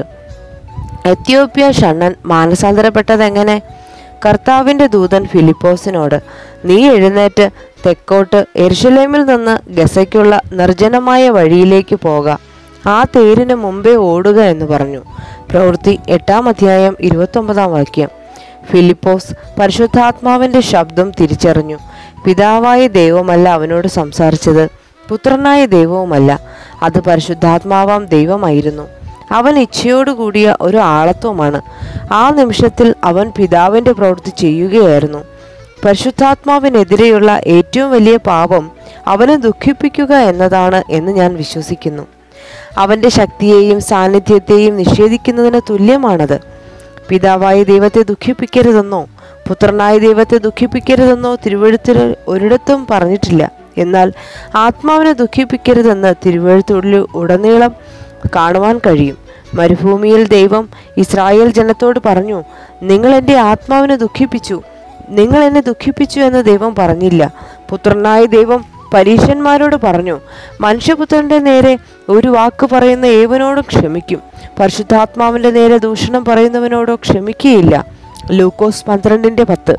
എത്യോപ്യ ഷണ്ണൻ മാനസാന്തരപ്പെട്ടതെങ്ങനെ കർത്താവിന്റെ ദൂതൻ ഫിലിപ്പോസിനോട് നീ എഴുന്നേറ്റ് തെക്കോട്ട് എരുഷലേമിൽ നിന്ന് ഗസയ്ക്കുള്ള നിർജ്ജനമായ വഴിയിലേക്ക് പോക ആ തേരിന് മുമ്പേ ഓടുക എന്ന് പറഞ്ഞു പ്രവൃത്തി എട്ടാം അധ്യായം ഇരുപത്തൊമ്പതാം വാക്യം ഫിലിപ്പോസ് പരിശുദ്ധാത്മാവിന്റെ ശബ്ദം തിരിച്ചറിഞ്ഞു പിതാവായ ദൈവമല്ല അവനോട് സംസാരിച്ചത് പുത്രനായ ദൈവവുമല്ല അത് പരിശുദ്ധാത്മാവാം ദൈവമായിരുന്നു അവൻ ഇച്ഛയോടുകൂടിയ ഒരു ആളത്വമാണ് ആ നിമിഷത്തിൽ അവൻ പിതാവിന്റെ പ്രവൃത്തി ചെയ്യുകയായിരുന്നു പരിശുദ്ധാത്മാവിനെതിരെയുള്ള ഏറ്റവും വലിയ പാപം അവനെ ദുഃഖിപ്പിക്കുക എന്നതാണ് എന്ന് ഞാൻ വിശ്വസിക്കുന്നു അവന്റെ ശക്തിയെയും സാന്നിധ്യത്തെയും നിഷേധിക്കുന്നതിന് തുല്യമാണത് പിതാവായ ദൈവത്തെ ദുഃഖിപ്പിക്കരുതെന്നോ പുത്രനായ ദൈവത്തെ ദുഃഖിപ്പിക്കരുതെന്നോ തിരുവഴുത്തിൽ ഒരിടത്തും പറഞ്ഞിട്ടില്ല എന്നാൽ ആത്മാവിനെ ദുഃഖിപ്പിക്കരുതെന്ന് തിരുവഴുത്തുള്ളിൽ ഉടനീളം കാണുവാൻ കഴിയും മരുഭൂമിയിൽ ദൈവം ഇസ്രായേൽ ജനത്തോട് പറഞ്ഞു നിങ്ങൾ എൻ്റെ ആത്മാവിനെ ദുഃഖിപ്പിച്ചു നിങ്ങൾ എന്നെ ദുഃഖിപ്പിച്ചു എന്ന് ദൈവം പറഞ്ഞില്ല പുത്രനായ ദൈവം പരീശന്മാരോട് പറഞ്ഞു മനുഷ്യപുത്രന്റെ നേരെ ഒരു വാക്ക് പറയുന്ന ഏവനോടും ക്ഷമിക്കും പരിശുദ്ധാത്മാവിന്റെ നേരെ ദൂഷണം പറയുന്നവനോടോ ക്ഷമിക്കുകയില്ല ലൂക്കോസ് പന്ത്രണ്ടിന്റെ പത്ത്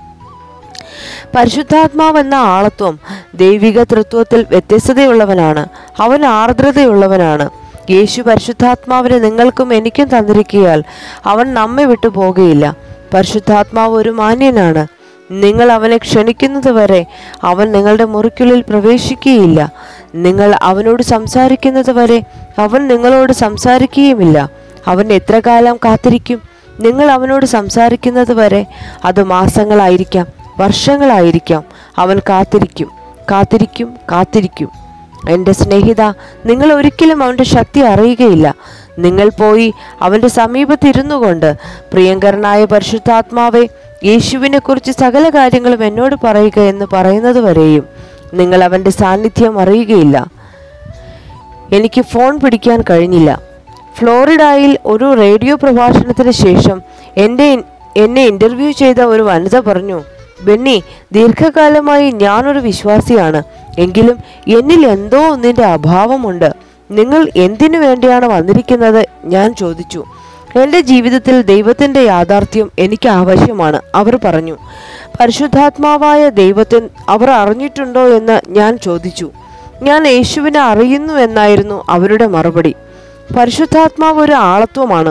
പരിശുദ്ധാത്മാവ് എന്ന ആളത്വം ദൈവിക തൃത്വത്തിൽ വ്യത്യസ്തതയുള്ളവനാണ് അവൻ ആർദ്രതയുള്ളവനാണ് യേശു പരിശുദ്ധാത്മാവിനെ നിങ്ങൾക്കും എനിക്കും തന്നിരിക്കയാൽ അവൻ നമ്മെ വിട്ടു പോകുകയില്ല പരിശുദ്ധാത്മാവ് ഒരു മാന്യനാണ് നിങ്ങൾ അവനെ ക്ഷണിക്കുന്നത് വരെ അവൻ നിങ്ങളുടെ മുറിക്കുള്ളിൽ പ്രവേശിക്കുകയില്ല നിങ്ങൾ അവനോട് സംസാരിക്കുന്നത് വരെ അവൻ നിങ്ങളോട് സംസാരിക്കുകയുമില്ല അവൻ എത്ര കാലം കാത്തിരിക്കും നിങ്ങൾ അവനോട് സംസാരിക്കുന്നത് വരെ അത് മാസങ്ങളായിരിക്കാം വർഷങ്ങളായിരിക്കാം അവൻ കാത്തിരിക്കും കാത്തിരിക്കും കാത്തിരിക്കും എൻ്റെ സ്നേഹിത നിങ്ങൾ ഒരിക്കലും അവൻ്റെ ശക്തി അറിയുകയില്ല നിങ്ങൾ പോയി അവൻ്റെ സമീപത്തിരുന്നു കൊണ്ട് പ്രിയങ്കരനായ പരിശുദ്ധാത്മാവെ യേശുവിനെ കുറിച്ച് സകല കാര്യങ്ങളും എന്നോട് പറയുക എന്ന് പറയുന്നത് വരെയും നിങ്ങൾ അവൻ്റെ സാന്നിധ്യം അറിയുകയില്ല എനിക്ക് ഫോൺ പിടിക്കാൻ കഴിഞ്ഞില്ല ഫ്ലോറിഡായിൽ ഒരു റേഡിയോ പ്രഭാഷണത്തിന് ശേഷം എൻ്റെ എന്നെ ഇൻ്റർവ്യൂ ചെയ്ത ഒരു വനിത പറഞ്ഞു ബെന്നി ദീർഘകാലമായി ഞാനൊരു വിശ്വാസിയാണ് എങ്കിലും എന്നിൽ എന്തോ ഒന്നിൻ്റെ അഭാവമുണ്ട് നിങ്ങൾ എന്തിനു വേണ്ടിയാണ് വന്നിരിക്കുന്നത് ഞാൻ ചോദിച്ചു എൻ്റെ ജീവിതത്തിൽ ദൈവത്തിൻ്റെ യാഥാർത്ഥ്യം എനിക്ക് ആവശ്യമാണ് അവർ പറഞ്ഞു പരിശുദ്ധാത്മാവായ ദൈവത്തെ അവർ അറിഞ്ഞിട്ടുണ്ടോ എന്ന് ഞാൻ ചോദിച്ചു ഞാൻ യേശുവിനെ അറിയുന്നു എന്നായിരുന്നു അവരുടെ മറുപടി പരിശുദ്ധാത്മാവ് ഒരു ആളത്വമാണ്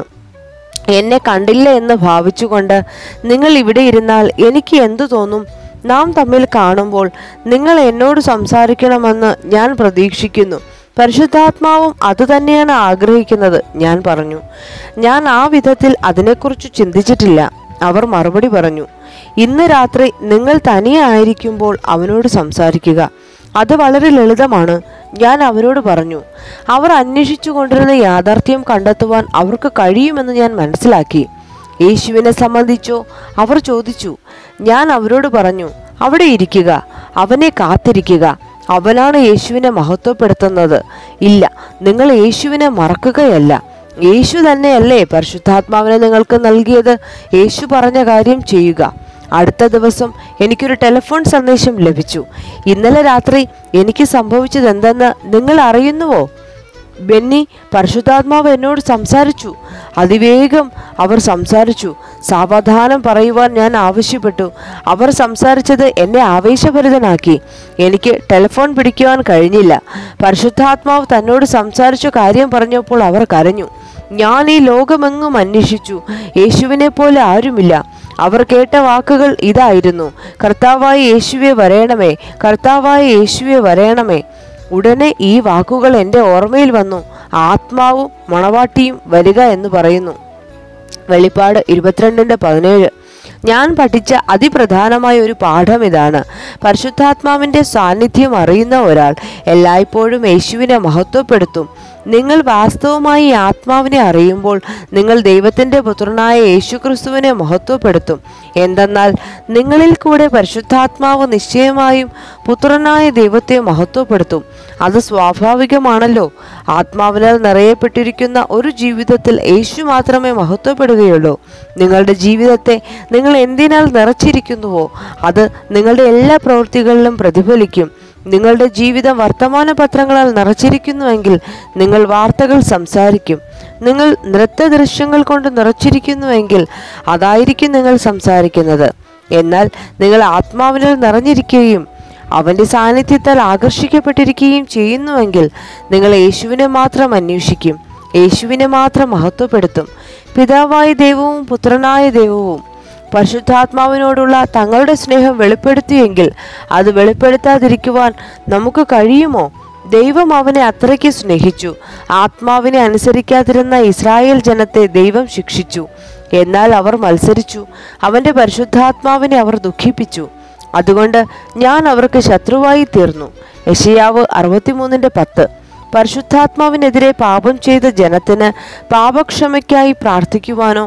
എന്നെ കണ്ടില്ല എന്ന് ഭാവിച്ചുകൊണ്ട് നിങ്ങൾ ഇവിടെ ഇരുന്നാൽ എനിക്ക് എന്തു തോന്നും നാം തമ്മിൽ കാണുമ്പോൾ നിങ്ങൾ എന്നോട് സംസാരിക്കണമെന്ന് ഞാൻ പ്രതീക്ഷിക്കുന്നു പരിശുദ്ധാത്മാവും അതുതന്നെയാണ് ആഗ്രഹിക്കുന്നത് ഞാൻ പറഞ്ഞു ഞാൻ ആ വിധത്തിൽ അതിനെക്കുറിച്ച് ചിന്തിച്ചിട്ടില്ല അവർ മറുപടി പറഞ്ഞു ഇന്ന് രാത്രി നിങ്ങൾ തനിയെ ആയിരിക്കുമ്പോൾ അവനോട് സംസാരിക്കുക അത് വളരെ ലളിതമാണ് ഞാൻ അവരോട് പറഞ്ഞു അവർ അന്വേഷിച്ചു കൊണ്ടിരുന്ന യാഥാർത്ഥ്യം കണ്ടെത്തുവാൻ അവർക്ക് കഴിയുമെന്ന് ഞാൻ മനസ്സിലാക്കി യേശുവിനെ സംബന്ധിച്ചോ അവർ ചോദിച്ചു ഞാൻ അവരോട് പറഞ്ഞു അവിടെ ഇരിക്കുക അവനെ കാത്തിരിക്കുക അവനാണ് യേശുവിനെ മഹത്വപ്പെടുത്തുന്നത് ഇല്ല നിങ്ങൾ യേശുവിനെ മറക്കുകയല്ല യേശു തന്നെയല്ലേ പരിശുദ്ധാത്മാവിനെ നിങ്ങൾക്ക് നൽകിയത് യേശു പറഞ്ഞ കാര്യം ചെയ്യുക അടുത്ത ദിവസം എനിക്കൊരു ടെലിഫോൺ സന്ദേശം ലഭിച്ചു ഇന്നലെ രാത്രി എനിക്ക് സംഭവിച്ചത് എന്തെന്ന് നിങ്ങൾ അറിയുന്നുവോ ബെന്നി പരിശുദ്ധാത്മാവ് എന്നോട് സംസാരിച്ചു അതിവേഗം അവർ സംസാരിച്ചു സാവധാനം പറയുവാൻ ഞാൻ ആവശ്യപ്പെട്ടു അവർ സംസാരിച്ചത് എന്നെ ആവേശഭരിതനാക്കി എനിക്ക് ടെലിഫോൺ പിടിക്കുവാൻ കഴിഞ്ഞില്ല പരിശുദ്ധാത്മാവ് തന്നോട് സംസാരിച്ച കാര്യം പറഞ്ഞപ്പോൾ അവർ കരഞ്ഞു ഞാൻ ഈ ലോകമെങ്ങും അന്വേഷിച്ചു യേശുവിനെ പോലെ ആരുമില്ല അവർ കേട്ട വാക്കുകൾ ഇതായിരുന്നു കർത്താവായ യേശുവെ വരേണമേ കർത്താവായ യേശുവെ വരേണമേ ഉടനെ ഈ വാക്കുകൾ എൻ്റെ ഓർമ്മയിൽ വന്നു ആത്മാവും മണവാട്ടിയും വരിക എന്ന് പറയുന്നു വെളിപ്പാട് ഇരുപത്തിരണ്ടിൻ്റെ പതിനേഴ് ഞാൻ പഠിച്ച അതിപ്രധാനമായ ഒരു പാഠം ഇതാണ് പരിശുദ്ധാത്മാവിൻ്റെ സാന്നിധ്യം അറിയുന്ന ഒരാൾ എല്ലായ്പ്പോഴും യേശുവിനെ മഹത്വപ്പെടുത്തും നിങ്ങൾ വാസ്തവമായി ഈ ആത്മാവിനെ അറിയുമ്പോൾ നിങ്ങൾ ദൈവത്തിൻ്റെ പുത്രനായ യേശുക്രിസ്തുവിനെ മഹത്വപ്പെടുത്തും എന്തെന്നാൽ നിങ്ങളിൽ കൂടെ പരിശുദ്ധാത്മാവ് നിശ്ചയമായും പുത്രനായ ദൈവത്തെ മഹത്വപ്പെടുത്തും അത് സ്വാഭാവികമാണല്ലോ ആത്മാവിനാൽ നിറയപ്പെട്ടിരിക്കുന്ന ഒരു ജീവിതത്തിൽ യേശു മാത്രമേ മഹത്വപ്പെടുകയുള്ളൂ നിങ്ങളുടെ ജീവിതത്തെ നിങ്ങൾ എന്തിനാൽ നിറച്ചിരിക്കുന്നുവോ അത് നിങ്ങളുടെ എല്ലാ പ്രവൃത്തികളിലും പ്രതിഫലിക്കും നിങ്ങളുടെ ജീവിതം വർത്തമാന പത്രങ്ങളാൽ നിറച്ചിരിക്കുന്നുവെങ്കിൽ നിങ്ങൾ വാർത്തകൾ സംസാരിക്കും നിങ്ങൾ നൃത്ത ദൃശ്യങ്ങൾ കൊണ്ട് നിറച്ചിരിക്കുന്നുവെങ്കിൽ അതായിരിക്കും നിങ്ങൾ സംസാരിക്കുന്നത് എന്നാൽ നിങ്ങൾ ആത്മാവിനാൽ നിറഞ്ഞിരിക്കുകയും അവൻ്റെ സാന്നിധ്യത്താൽ ആകർഷിക്കപ്പെട്ടിരിക്കുകയും ചെയ്യുന്നുവെങ്കിൽ നിങ്ങൾ യേശുവിനെ മാത്രം അന്വേഷിക്കും യേശുവിനെ മാത്രം മഹത്വപ്പെടുത്തും പിതാവായ ദൈവവും പുത്രനായ ദൈവവും പരിശുദ്ധാത്മാവിനോടുള്ള തങ്ങളുടെ സ്നേഹം വെളിപ്പെടുത്തിയെങ്കിൽ അത് വെളിപ്പെടുത്താതിരിക്കുവാൻ നമുക്ക് കഴിയുമോ ദൈവം അവനെ അത്രയ്ക്ക് സ്നേഹിച്ചു ആത്മാവിനെ അനുസരിക്കാതിരുന്ന ഇസ്രായേൽ ജനത്തെ ദൈവം ശിക്ഷിച്ചു എന്നാൽ അവർ മത്സരിച്ചു അവൻ്റെ പരിശുദ്ധാത്മാവിനെ അവർ ദുഃഖിപ്പിച്ചു അതുകൊണ്ട് ഞാൻ അവർക്ക് ശത്രുവായി തീർന്നു യശയാവ് അറുപത്തിമൂന്നിൻ്റെ പത്ത് പരിശുദ്ധാത്മാവിനെതിരെ പാപം ചെയ്ത ജനത്തിന് പാപക്ഷമയ്ക്കായി പ്രാർത്ഥിക്കുവാനോ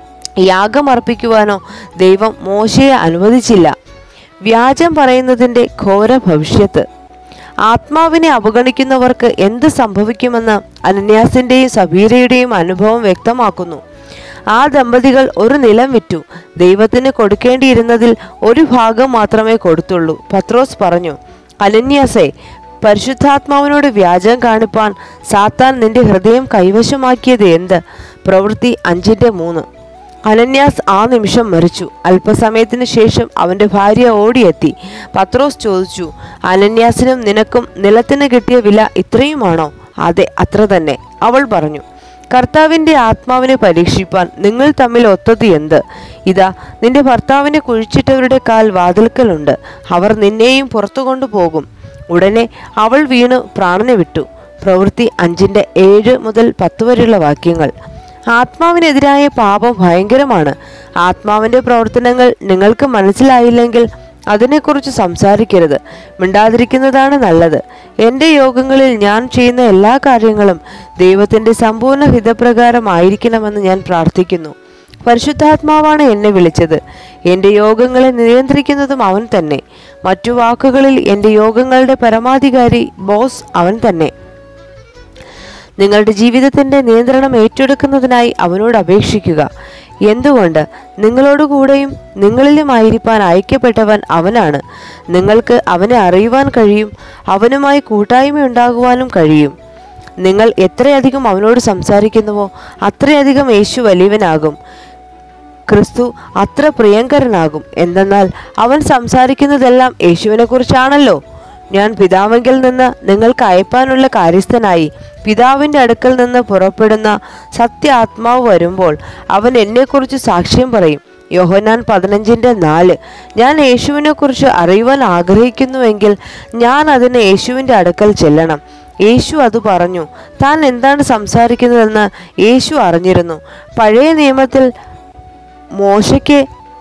യാഗം അർപ്പിക്കുവാനോ ദൈവം മോശയെ അനുവദിച്ചില്ല വ്യാജം പറയുന്നതിൻ്റെ ഘോര ഭവിഷ്യത്ത് ആത്മാവിനെ അവഗണിക്കുന്നവർക്ക് എന്ത് സംഭവിക്കുമെന്ന് അനന്യാസിൻ്റെയും സബീരയുടെയും അനുഭവം വ്യക്തമാക്കുന്നു ആ ദമ്പതികൾ ഒരു നിലം വിറ്റു ദൈവത്തിന് കൊടുക്കേണ്ടിയിരുന്നതിൽ ഒരു ഭാഗം മാത്രമേ കൊടുത്തുള്ളൂ പത്രോസ് പറഞ്ഞു അനന്യാസേ പരിശുദ്ധാത്മാവിനോട് വ്യാജം കാണിപ്പാൻ സാത്താൻ നിന്റെ ഹൃദയം കൈവശമാക്കിയത് എന്ത് പ്രവൃത്തി അഞ്ചിൻ്റെ മൂന്ന് അനന്യാസ് ആ നിമിഷം മരിച്ചു അല്പസമയത്തിന് ശേഷം അവൻ്റെ ഭാര്യ ഓടിയെത്തി പത്രോസ് ചോദിച്ചു അനന്യാസിനും നിനക്കും നിലത്തിന് കിട്ടിയ വില ഇത്രയുമാണോ അതെ അത്ര തന്നെ അവൾ പറഞ്ഞു കർത്താവിൻ്റെ ആത്മാവിനെ പരീക്ഷിപ്പാൻ നിങ്ങൾ തമ്മിൽ ഒത്തത് എന്ത് ഇതാ നിന്റെ ഭർത്താവിനെ കുഴിച്ചിട്ടവരുടെ കാൽ വാതിൽക്കലുണ്ട് അവർ നിന്നെയും പുറത്തു കൊണ്ടുപോകും ഉടനെ അവൾ വീണു പ്രാണനെ വിട്ടു പ്രവൃത്തി അഞ്ചിൻ്റെ ഏഴ് മുതൽ പത്ത് വരെയുള്ള വാക്യങ്ങൾ ആത്മാവിനെതിരായ പാപം ഭയങ്കരമാണ് ആത്മാവിൻ്റെ പ്രവർത്തനങ്ങൾ നിങ്ങൾക്ക് മനസ്സിലായില്ലെങ്കിൽ അതിനെക്കുറിച്ച് സംസാരിക്കരുത് മിണ്ടാതിരിക്കുന്നതാണ് നല്ലത് എൻ്റെ യോഗങ്ങളിൽ ഞാൻ ചെയ്യുന്ന എല്ലാ കാര്യങ്ങളും ദൈവത്തിൻ്റെ സമ്പൂർണ്ണ ഹിതപ്രകാരമായിരിക്കണമെന്ന് ഞാൻ പ്രാർത്ഥിക്കുന്നു പരിശുദ്ധാത്മാവാണ് എന്നെ വിളിച്ചത് എൻ്റെ യോഗങ്ങളെ നിയന്ത്രിക്കുന്നതും അവൻ തന്നെ മറ്റു വാക്കുകളിൽ എൻ്റെ യോഗങ്ങളുടെ പരമാധികാരി ബോസ് അവൻ തന്നെ നിങ്ങളുടെ ജീവിതത്തിന്റെ നിയന്ത്രണം ഏറ്റെടുക്കുന്നതിനായി അവനോട് അപേക്ഷിക്കുക എന്തുകൊണ്ട് നിങ്ങളോടുകൂടെയും നിങ്ങളിലുമായിരിക്കാൻ അയക്കപ്പെട്ടവൻ അവനാണ് നിങ്ങൾക്ക് അവനെ അറിയുവാൻ കഴിയും അവനുമായി കൂട്ടായ്മ ഉണ്ടാകുവാനും കഴിയും നിങ്ങൾ എത്രയധികം അവനോട് സംസാരിക്കുന്നുവോ അത്രയധികം യേശു വലിയവനാകും ക്രിസ്തു അത്ര പ്രിയങ്കരനാകും എന്തെന്നാൽ അവൻ സംസാരിക്കുന്നതെല്ലാം യേശുവിനെ കുറിച്ചാണല്ലോ ഞാൻ പിതാവെങ്കിൽ നിന്ന് നിങ്ങൾക്ക് അയപ്പാനുള്ള കാര്യസ്ഥനായി പിതാവിൻ്റെ അടുക്കൽ നിന്ന് പുറപ്പെടുന്ന സത്യ ആത്മാവ് വരുമ്പോൾ അവൻ എന്നെക്കുറിച്ച് സാക്ഷ്യം പറയും യോഹന്നാൻ പതിനഞ്ചിൻ്റെ നാല് ഞാൻ യേശുവിനെക്കുറിച്ച് അറിയുവാൻ ആഗ്രഹിക്കുന്നുവെങ്കിൽ ഞാൻ അതിന് യേശുവിൻ്റെ അടുക്കൽ ചെല്ലണം യേശു അത് പറഞ്ഞു താൻ എന്താണ് സംസാരിക്കുന്നതെന്ന് യേശു അറിഞ്ഞിരുന്നു പഴയ നിയമത്തിൽ മോശയ്ക്ക്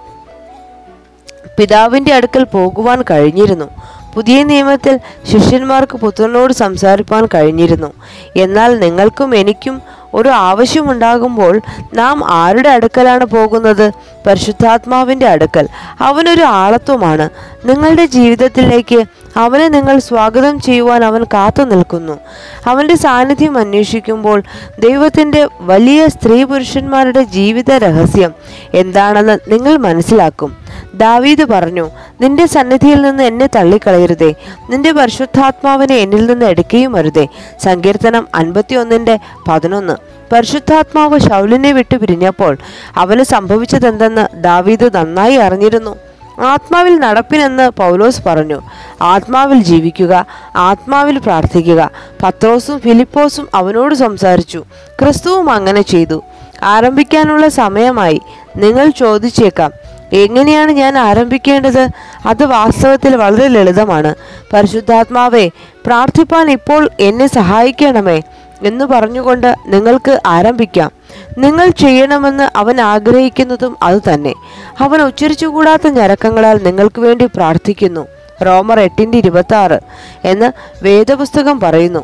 പിതാവിൻ്റെ അടുക്കൽ പോകുവാൻ കഴിഞ്ഞിരുന്നു പുതിയ നിയമത്തിൽ ശിഷ്യന്മാർക്ക് പുത്രനോട് സംസാരിപ്പാൻ കഴിഞ്ഞിരുന്നു എന്നാൽ നിങ്ങൾക്കും എനിക്കും ഒരു ആവശ്യമുണ്ടാകുമ്പോൾ നാം ആരുടെ അടുക്കലാണ് പോകുന്നത് പരിശുദ്ധാത്മാവിൻ്റെ അടുക്കൽ അവനൊരു ആളത്വമാണ് നിങ്ങളുടെ ജീവിതത്തിലേക്ക് അവനെ നിങ്ങൾ സ്വാഗതം ചെയ്യുവാൻ അവൻ കാത്തു നിൽക്കുന്നു അവൻ്റെ സാന്നിധ്യം അന്വേഷിക്കുമ്പോൾ ദൈവത്തിൻ്റെ വലിയ സ്ത്രീ പുരുഷന്മാരുടെ ജീവിത രഹസ്യം എന്താണെന്ന് നിങ്ങൾ മനസ്സിലാക്കും ദാവീദ് പറഞ്ഞു നിന്റെ സന്നിധിയിൽ നിന്ന് എന്നെ തള്ളിക്കളയരുതേ നിന്റെ പരിശുദ്ധാത്മാവിനെ എന്നിൽ നിന്ന് എടുക്കുകയും അരുതേ സങ്കീർത്തനം അൻപത്തി ഒന്നിൻ്റെ പതിനൊന്ന് പരിശുദ്ധാത്മാവ് ശൗലിനെ വിട്ടു പിരിഞ്ഞപ്പോൾ അവന് സംഭവിച്ചതെന്തെന്ന് ദാവീദ് നന്നായി അറിഞ്ഞിരുന്നു ആത്മാവിൽ നടപ്പിനെന്ന് പൗലോസ് പറഞ്ഞു ആത്മാവിൽ ജീവിക്കുക ആത്മാവിൽ പ്രാർത്ഥിക്കുക പത്രോസും ഫിലിപ്പോസും അവനോട് സംസാരിച്ചു ക്രിസ്തുവും അങ്ങനെ ചെയ്തു ആരംഭിക്കാനുള്ള സമയമായി നിങ്ങൾ ചോദിച്ചേക്കാം എങ്ങനെയാണ് ഞാൻ ആരംഭിക്കേണ്ടത് അത് വാസ്തവത്തിൽ വളരെ ലളിതമാണ് പരിശുദ്ധാത്മാവെ പ്രാർത്ഥിപ്പാൻ ഇപ്പോൾ എന്നെ സഹായിക്കണമേ എന്ന് പറഞ്ഞുകൊണ്ട് നിങ്ങൾക്ക് ആരംഭിക്കാം നിങ്ങൾ ചെയ്യണമെന്ന് അവൻ ആഗ്രഹിക്കുന്നതും അതുതന്നെ അവൻ ഉച്ചരിച്ചുകൂടാത്ത ഞരക്കങ്ങളാൽ നിങ്ങൾക്ക് വേണ്ടി പ്രാർത്ഥിക്കുന്നു റോമർ എട്ടിൻ്റെ ഇരുപത്തി ആറ് എന്ന് വേദപുസ്തകം പറയുന്നു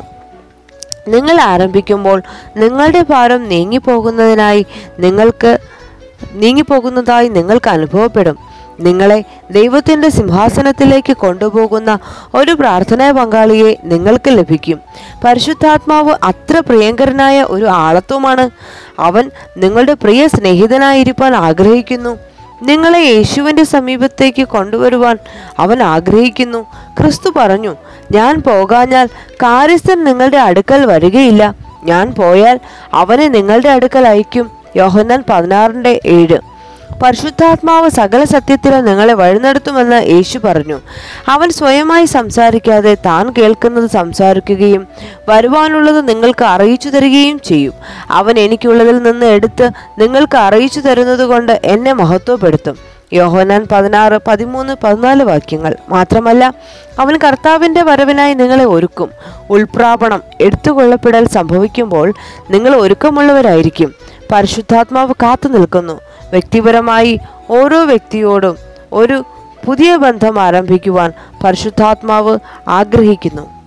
നിങ്ങൾ ആരംഭിക്കുമ്പോൾ നിങ്ങളുടെ ഭാരം നീങ്ങിപ്പോകുന്നതിനായി നിങ്ങൾക്ക് നീങ്ങിപ്പോകുന്നതായി നിങ്ങൾക്ക് അനുഭവപ്പെടും നിങ്ങളെ ദൈവത്തിൻ്റെ സിംഹാസനത്തിലേക്ക് കൊണ്ടുപോകുന്ന ഒരു പ്രാർത്ഥനാ പങ്കാളിയെ നിങ്ങൾക്ക് ലഭിക്കും പരിശുദ്ധാത്മാവ് അത്ര പ്രിയങ്കരനായ ഒരു ആളത്വമാണ് അവൻ നിങ്ങളുടെ പ്രിയ സ്നേഹിതനായിരിക്കാൻ ആഗ്രഹിക്കുന്നു നിങ്ങളെ യേശുവിൻ്റെ സമീപത്തേക്ക് കൊണ്ടുവരുവാൻ അവൻ ആഗ്രഹിക്കുന്നു ക്രിസ്തു പറഞ്ഞു ഞാൻ പോകാഞ്ഞാൽ കാര്യസ്ഥൻ നിങ്ങളുടെ അടുക്കൽ വരികയില്ല ഞാൻ പോയാൽ അവനെ നിങ്ങളുടെ അടുക്കൽ അയക്കും യോഹന്നാൻ പതിനാറിൻ്റെ ഏഴ് പരിശുദ്ധാത്മാവ് സകല സത്യത്തിലും നിങ്ങളെ വഴിനടത്തുമെന്ന് യേശു പറഞ്ഞു അവൻ സ്വയമായി സംസാരിക്കാതെ താൻ കേൾക്കുന്നത് സംസാരിക്കുകയും വരുവാനുള്ളത് നിങ്ങൾക്ക് അറിയിച്ചു തരികയും ചെയ്യും അവൻ എനിക്കുള്ളതിൽ നിന്ന് എടുത്ത് നിങ്ങൾക്ക് അറിയിച്ചു തരുന്നത് കൊണ്ട് എന്നെ മഹത്വപ്പെടുത്തും യോഹനാൻ പതിനാറ് പതിമൂന്ന് പതിനാല് വാക്യങ്ങൾ മാത്രമല്ല അവൻ കർത്താവിൻ്റെ വരവിനായി നിങ്ങളെ ഒരുക്കും ഉൾപ്രാപണം എടുത്തുകൊള്ളപ്പെടൽ സംഭവിക്കുമ്പോൾ നിങ്ങൾ ഒരുക്കമുള്ളവരായിരിക്കും പരിശുദ്ധാത്മാവ് കാത്തു നിൽക്കുന്നു വ്യക്തിപരമായി ഓരോ വ്യക്തിയോടും ഒരു പുതിയ ബന്ധം ആരംഭിക്കുവാൻ പരിശുദ്ധാത്മാവ് ആഗ്രഹിക്കുന്നു